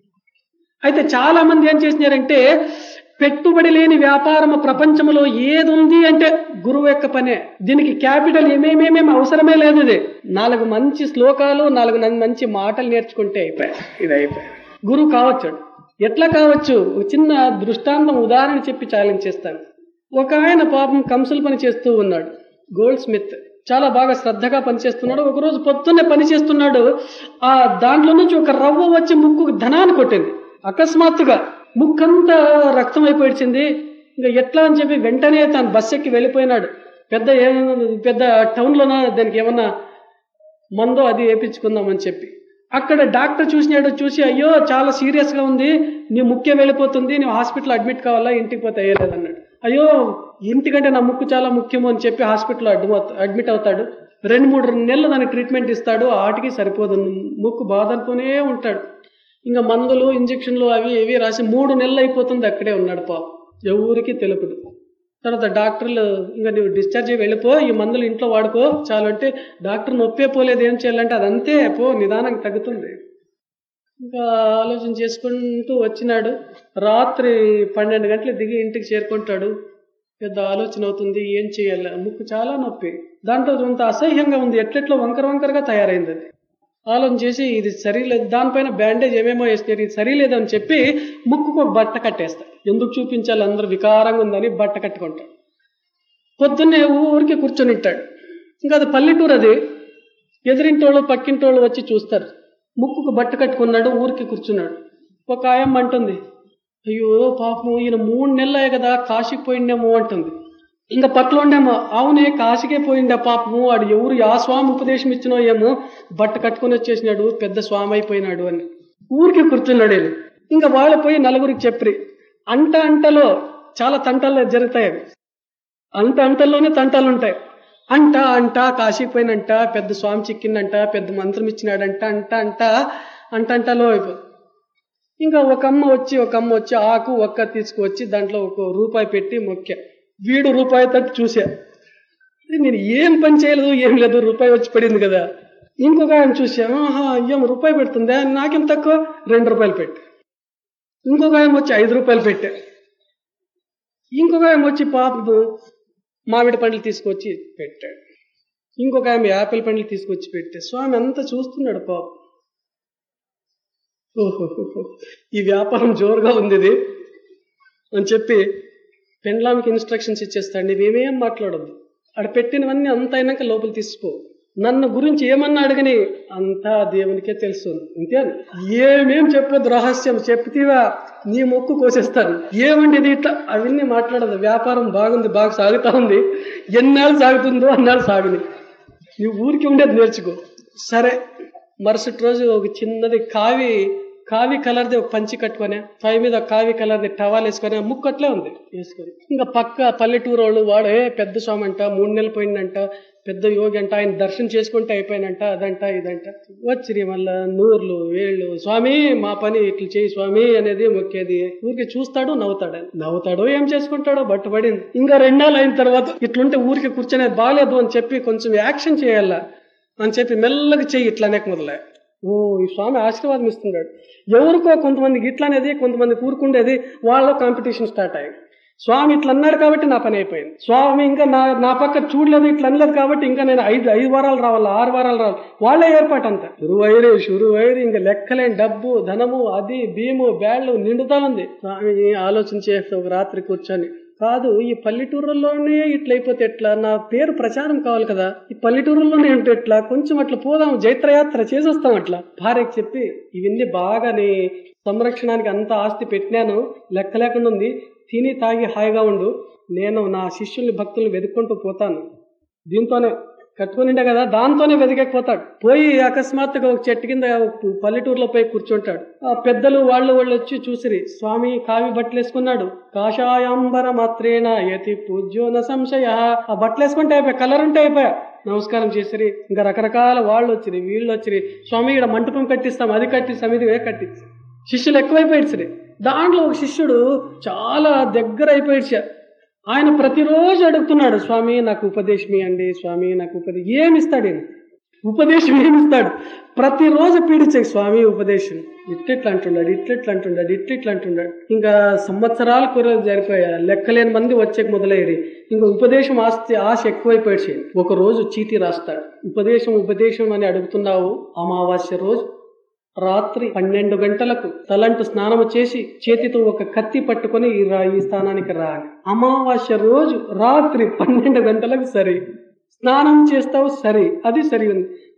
అయితే చాలా మంది ఏం చేసినారంటే పెట్టుబడి లేని వ్యాపారము ప్రపంచంలో ఏది ఉంది అంటే గురువు యొక్క పనే దీనికి క్యాపిటల్ ఏమేమేమేమి అవసరమే లేదు ఇది నాలుగు మంచి శ్లోకాలు నాలుగు న- మంచి మాటలు నేర్చుకుంటే అయిపోయాయి ఇది అయిపోయాయి గురువు కావచ్చు ఎట్లా కావచ్చు ఒక చిన్న దృష్టాంతం ఉదాహరణ చెప్పి ఛాలెంజ్ చేస్తాను ఒక ఆయన పాపం కంసులు పని చేస్తూ ఉన్నాడు గోల్డ్ స్మిత్ చాలా బాగా శ్రద్ధగా పనిచేస్తున్నాడు ఒకరోజు పొద్దున్నే పని చేస్తున్నాడు ఆ దాంట్లో నుంచి ఒక రవ్వ వచ్చి ముక్కు ధనాన్ని కొట్టింది అకస్మాత్తుగా ముక్కంతా రక్తం అయిపోయింది ఇంకా ఎట్లా అని చెప్పి వెంటనే తను బస్ ఎక్కి వెళ్ళిపోయినాడు పెద్ద ఏమైనా పెద్ద టౌన్లోనా దానికి ఏమన్నా మందో అది వేయించుకుందామని చెప్పి అక్కడ డాక్టర్ చూసినాడు చూసి అయ్యో చాలా సీరియస్గా ఉంది నీ ముఖ్యం వెళ్ళిపోతుంది నువ్వు హాస్పిటల్ అడ్మిట్ కావాలా ఇంటికి పోతే అయ్యలేదు అన్నాడు అయ్యో ఇంటికంటే నా ముక్కు చాలా ముఖ్యము అని చెప్పి హాస్పిటల్లో అడ్మిట్ అడ్మిట్ అవుతాడు రెండు మూడు నెలలు దానికి ట్రీట్మెంట్ ఇస్తాడు ఆటికి సరిపోదు ముక్కు బాధలతోనే ఉంటాడు ఇంకా మందులు ఇంజక్షన్లు అవి ఇవి రాసి మూడు నెలలు అయిపోతుంది అక్కడే ఉన్నాడు పాప ఎవరికి తెలుపుడు తర్వాత డాక్టర్లు ఇంకా నువ్వు డిశ్చార్జ్ అయ్యి వెళ్ళిపో ఈ మందులు ఇంట్లో వాడుకో చాలు అంటే డాక్టర్ నొప్పే పోలేదు ఏం చేయాలంటే అదంతే పో నిదానం తగ్గుతుంది ఇంకా ఆలోచన చేసుకుంటూ వచ్చినాడు రాత్రి పన్నెండు గంటలు దిగి ఇంటికి చేరుకుంటాడు పెద్ద ఆలోచన అవుతుంది ఏం చేయాలి ముక్కు చాలా నొప్పి దాంట్లో కొంత అసహ్యంగా ఉంది ఎట్లెట్లో వంకర వంకరగా తయారైంది అది ఆలోచన చేసి ఇది సరిలేదు దానిపైన బ్యాండేజ్ ఏమేమో వేసినారు ఇది సరిలేదు అని చెప్పి ముక్కుకు ఒక బట్ట కట్టేస్తాడు ఎందుకు చూపించాలి అందరూ వికారంగా ఉందని బట్ట కట్టుకుంటాడు పొద్దున్నే ఊరికి కూర్చొని ఉంటాడు ఇంకా అది పల్లెటూరు అది ఎదిరింటోళ్ళు పక్కింటోళ్ళు వచ్చి చూస్తారు ముక్కుకు బట్ట కట్టుకున్నాడు ఊరికి కూర్చున్నాడు ఒక ఆయమ్మ అంటుంది అయ్యో పాపం ఈయన మూడు నెలలే కదా కాశీకి పోయిండేమో అంటుంది ఇంకా పట్ల ఉండేమో అవునే కాశీకే పోయిండే పాపము వాడు ఎవరు ఆ స్వామి ఉపదేశం ఇచ్చినో ఏమో బట్ట కట్టుకొని వచ్చేసినాడు పెద్ద స్వామి అయిపోయినాడు అని ఊరికి కూర్చున్నాడు వీళ్ళు ఇంకా వాళ్ళు పోయి నలుగురికి చెప్పి అంట అంటలో చాలా తంటాలు జరుగుతాయి అవి అంట అంటల్లోనే తంటాలు ఉంటాయి అంట అంట కాశీకి పోయినంట పెద్ద స్వామి చిక్కిందంట పెద్ద మంత్రం ఇచ్చినాడంట అంట అంట అంట అంటలో అయిపోయి ఇంకా ఒక అమ్మ వచ్చి ఒక అమ్మ వచ్చి ఆకు ఒక్క తీసుకువచ్చి దాంట్లో ఒక రూపాయి పెట్టి మొక్క వీడు రూపాయి తట్టు చూసా ఇది నేను ఏం పని చేయలేదు ఏం లేదు రూపాయి వచ్చి పడింది కదా ఇంకొక ఆయన చూసా ఆహా ఏం రూపాయి పెడుతుందా నాకేం తక్కువ రెండు రూపాయలు పెట్టు ఇంకొక ఆయన వచ్చి ఐదు రూపాయలు పెట్టా ఇంకొక ఆయన వచ్చి పాప మామిడి పండ్లు తీసుకొచ్చి పెట్టాడు ఇంకొక ఆమె యాపిల్ పండ్లు తీసుకొచ్చి పెట్టే స్వామి అంతా చూస్తున్నాడు పాప ఓహో ఈ వ్యాపారం జోరుగా ఉంది ఇది అని చెప్పి పెండ్లాంకి ఇన్స్ట్రక్షన్స్ ఇచ్చేస్తాడు నీవేమేం మాట్లాడద్దు ఆడ పెట్టినవన్నీ అంత అయినాక లోపల తీసుకో నన్ను గురించి ఏమన్నా అడగని అంతా దేవునికే తెలుసు అంతే ఏమేం చెప్పొద్దు రహస్యం చెప్తీవా నీ మొక్కు కోసేస్తాను ఏమండి ఇది ఇట్లా అవన్నీ మాట్లాడదు వ్యాపారం బాగుంది బాగా సాగుతా ఉంది ఎన్నాళ్ళు సాగుతుందో అన్నాళ్ళు సాగుని నీ ఊరికి ఉండేది నేర్చుకో సరే మరుసటి రోజు ఒక చిన్నది కావి కావి కలర్ది ఒక పంచి కట్టుకొని పై మీద కావి కలర్ది టవాల్ వేసుకొని ఆ ముక్కు అట్లే ఉంది వేసుకొని ఇంకా పక్క పల్లెటూరు వాళ్ళు వాడు ఏ పెద్ద స్వామి అంట మూడు నెలలు పోయిందంట పెద్ద యోగి అంట ఆయన దర్శనం చేసుకుంటే అయిపోయినంట అదంట ఇదంట వచ్చిరి మళ్ళా నూర్లు వేళ్ళు స్వామి మా పని ఇట్లా చేయి స్వామి అనేది మొక్కేది ఊరికి చూస్తాడు నవ్వుతాడు నవ్వుతాడో ఏం చేసుకుంటాడో బట్టుబడింది ఇంకా రెండేళ్ళు అయిన తర్వాత ఇట్లుంటే ఊరికి కూర్చొనేది బాగాలేదు అని చెప్పి కొంచెం యాక్షన్ చేయాల అని చెప్పి మెల్లగా చెయ్యి ఇట్లానే మొదలే ఓ ఈ స్వామి ఆశీర్వాదం ఇస్తున్నాడు ఎవరికో కొంతమందికి ఇట్లా అనేది కొంతమంది కూరుకుండేది వాళ్ళ కాంపిటీషన్ స్టార్ట్ అయ్యింది స్వామి ఇట్లా అన్నాడు కాబట్టి నా పని అయిపోయింది స్వామి ఇంకా నా నా పక్క చూడలేదు ఇట్లా అనలేదు కాబట్టి ఇంకా నేను ఐదు ఐదు వారాలు రావాలి ఆరు వారాలు రావాలి వాళ్ళే ఏర్పాటు అంతా షురువైరి షురువైరి ఇంకా లెక్కలేని డబ్బు ధనము అది బియ్యము బ్యాళ్ళు నిండుతా ఉంది స్వామి ఆలోచన చేస్తే ఒక రాత్రి కూర్చొని కాదు ఈ పల్లెటూరుల్లోనే ఇట్లా అయిపోతే ఎట్లా నా పేరు ప్రచారం కావాలి కదా ఈ పల్లెటూరుల్లోనే ఉంటే ఎట్లా కొంచెం అట్లా పోదాం జైత్రయాత్ర చేసేస్తాం అట్లా భార్యకి చెప్పి ఇవన్నీ బాగా నీ సంరక్షణానికి అంత ఆస్తి పెట్టినాను లెక్క లేకుండా ఉంది తిని తాగి హాయిగా ఉండు నేను నా శిష్యుల్ని భక్తుల్ని వెతుక్కుంటూ పోతాను దీంతోనే కట్టుకునిండే కదా దాంతోనే వెతికెక్కిపోతాడు పోయి అకస్మాత్తుగా ఒక చెట్టు కింద ఒక పల్లెటూరులో పోయి కూర్చుంటాడు ఆ పెద్దలు వాళ్ళు వాళ్ళు వచ్చి చూసిరి స్వామి కావి బట్టలు వేసుకున్నాడు కాషాయాంబర మాత్రేన యతి పూజ్యో న సంశయ ఆ బట్టలు వేసుకుంటే అయిపోయా కలర్ ఉంటే అయిపోయా నమస్కారం చేసిరి ఇంకా రకరకాల వాళ్ళు వచ్చిరి వీళ్ళు వచ్చిరి స్వామి ఇక్కడ మంటపం కట్టిస్తాం అది కట్టిస్తాం ఇది కట్టిస్తాం శిష్యులు ఎక్కువైపోయాడు సరే దాంట్లో ఒక శిష్యుడు చాలా దగ్గర అయిపోయాడు ఆయన ప్రతిరోజు అడుగుతున్నాడు స్వామి నాకు ఉపదేశం ఇవ్వండి స్వామి నాకు ఉపదేశం ఏమిస్తాడు ఈయన ఉపదేశం ఏమిస్తాడు ప్రతిరోజు పీడించే స్వామి ఉపదేశం ఇట్లిట్లా అంటున్నాడు ఇట్లిట్లా అంటున్నాడు ఇట్లిట్లా అంటున్నాడు ఇంకా సంవత్సరాల కూర జరిపోయా లెక్కలేని మంది వచ్చేకి మొదలయ్యారు ఇంకా ఉపదేశం ఆస్తి ఆశ ఎక్కువైపోయాడు ఒక రోజు చీటీ రాస్తాడు ఉపదేశం ఉపదేశం అని అడుగుతున్నావు అమావాస్య రోజు రాత్రి పన్నెండు గంటలకు తలంటు స్నానము చేసి చేతితో ఒక కత్తి పట్టుకొని ఈ రా ఈ స్థానానికి రాలి అమావాస్య రోజు రాత్రి పన్నెండు గంటలకు సరి స్నానం చేస్తావు సరి అది సరి ఉంది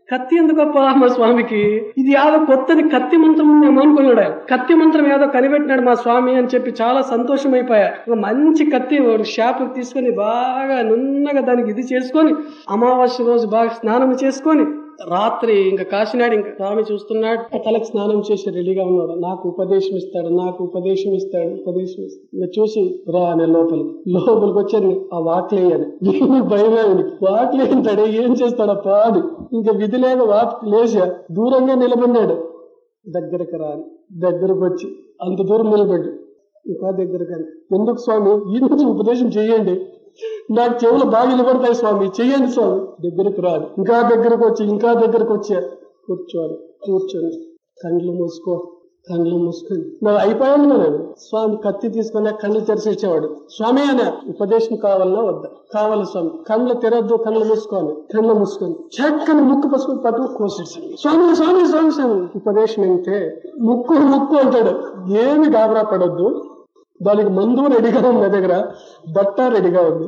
కత్తి ఎందుకప్ప మా స్వామికి ఇది ఏదో కొత్తది కత్తి మంత్రం ఏమో అనుకున్నాడు ఆయన. కత్తి మంత్రం ఏదో కనిపెట్టినాడు మా స్వామి అని చెప్పి చాలా సంతోషం అయిపోయా ఒక మంచి కత్తి ఒక షాప్ తీసుకొని బాగా నున్నగా దానికి ఇది చేసుకొని అమావాస్య రోజు బాగా స్నానం చేసుకొని రాత్రి ఇంకా కాశీనాడు ఇంకా స్వామి చూస్తున్నాడు ఆ తలకి స్నానం చేసి రెడీగా ఉన్నాడు నాకు ఉపదేశం ఇస్తాడు నాకు ఉపదేశం ఇస్తాడు ఉపదేశం ఇస్తాడు ఇంకా చూసి రా అనే లోపలికి లోపలికి వచ్చాను ఆ వాక్లేయని భయమే ఆయనకి. వాక్లేయంటాడు ఏం చేస్తాడు పాడు ఇంకా విధి లేక వాక్ లేచా దూరంగా నిలబడినాడు దగ్గరకు రా అని. దగ్గరకు వచ్చి అంత దూరం నిలబడి ఇంకా దగ్గర కానీ ఎందుకు స్వామి ఈ నుంచి ఉపదేశం చేయండి నాకు చెవులు బాగా నిలబడతాయి స్వామి చెయ్యండి స్వామి దగ్గరకు రాదు ఇంకా దగ్గరకు వచ్చి ఇంకా దగ్గరకు వచ్చా కూర్చోవాలి కూర్చొని కళ్ళు మూసుకో కళ్ళు మూసుకొని నాకు అయిపోయాను నేను స్వామి కత్తి తీసుకొని కళ్ళు తెరిచి ఇచ్చేవాడు స్వామి అనే ఉపదేశం కావాలన్నా వద్దా కావాలి స్వామి కళ్ళు తెరద్దు కళ్ళు మూసుకోవాలి కళ్ళు మూసుకొని చక్కని ముక్కు పసుకొని పట్టుకు కోసేసాను స్వామి స్వామి స్వామి స్వామి ఉపదేశం ఏంటే ముక్కు ముక్కు అంటాడు ఏమి గాబరా పడొద్దు దానికి మందు రెడీగా ఉంది నా దగ్గర బట్ట రెడీగా ఉంది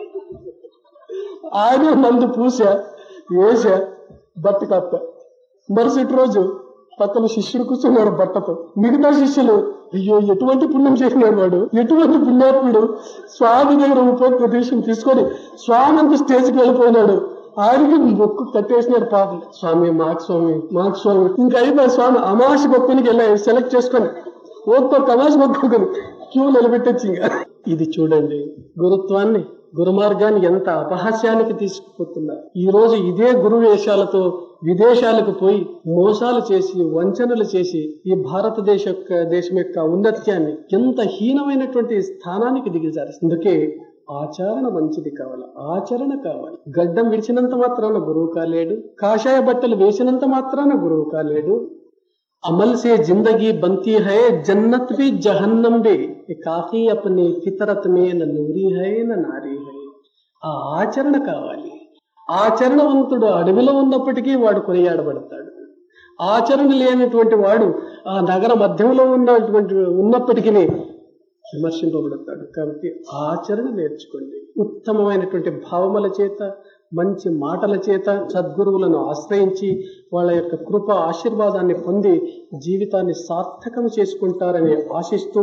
ఆయన మందు పూసా వేసా బట్ట కప్ప మరుసటి రోజు పక్కన శిష్యుడు కూర్చున్నాడు బట్టతో మిగతా శిష్యులు అయ్యో ఎటువంటి పుణ్యం చేసినాడు వాడు ఎటువంటి పుణ్యాత్ముడు స్వామి దగ్గర ఉపదేశం తీసుకొని స్వామి అంత స్టేజ్కి వెళ్ళిపోయినాడు ఆయనకి మొక్కు కట్టేసినాడు పాపం స్వామి మాకు స్వామి మాకు స్వామి ఇంకా అయిపోయి స్వామి అమావాస గొప్పనికి వెళ్ళాయి సెలెక్ట్ చేసుకొని ఒక్కొక్క అమావాస గొప్పని క్యూ నిలబెట్టచ్చు ఇంకా ఇది చూడండి గురుత్వాన్ని గురుమార్గాన్ని ఎంత అపహాస్యానికి తీసుకుపోతున్నారు ఈ రోజు ఇదే గురు వేషాలతో విదేశాలకు పోయి మోసాలు చేసి వంచనలు చేసి ఈ భారతదేశ యొక్క దేశం యొక్క ఔన్నత్యాన్ని ఎంత హీనమైనటువంటి స్థానానికి దిగజారు అందుకే ఆచరణ మంచిది కావాలి ఆచరణ కావాలి గడ్డం విడిచినంత మాత్రాన గురువు కాలేడు కాషాయ బట్టలు వేసినంత మాత్రాన గురువు కాలేడు अमल से जिंदगी बनती है जन्नत भी जहन्नम भी ये काफी अपने फितरत में न नूरी है न నారీ है ఆ ఆచరణ కావాలి ఆచరణవంతుడు అడవిలో ఉన్నప్పటికీ వాడు కొనియాడబడతాడు ఆచరణ లేనటువంటి వాడు ఆ నగర మధ్యంలో ఉన్నటువంటి ఉన్నప్పటికీ విమర్శింపబడతాడు కాబట్టి ఆచరణ నేర్చుకోండి ఉత్తమమైనటువంటి భావముల చేత మంచి మాటల చేత సద్గురువులను ఆశ్రయించి వాళ్ళ యొక్క కృప ఆశీర్వాదాన్ని పొంది జీవితాన్ని సార్థకం చేసుకుంటారని ఆశిస్తూ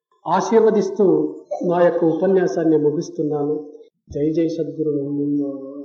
ఆశీర్వదిస్తూ నా యొక్క ఉపన్యాసాన్ని ముగిస్తున్నాను జై జై సద్గురు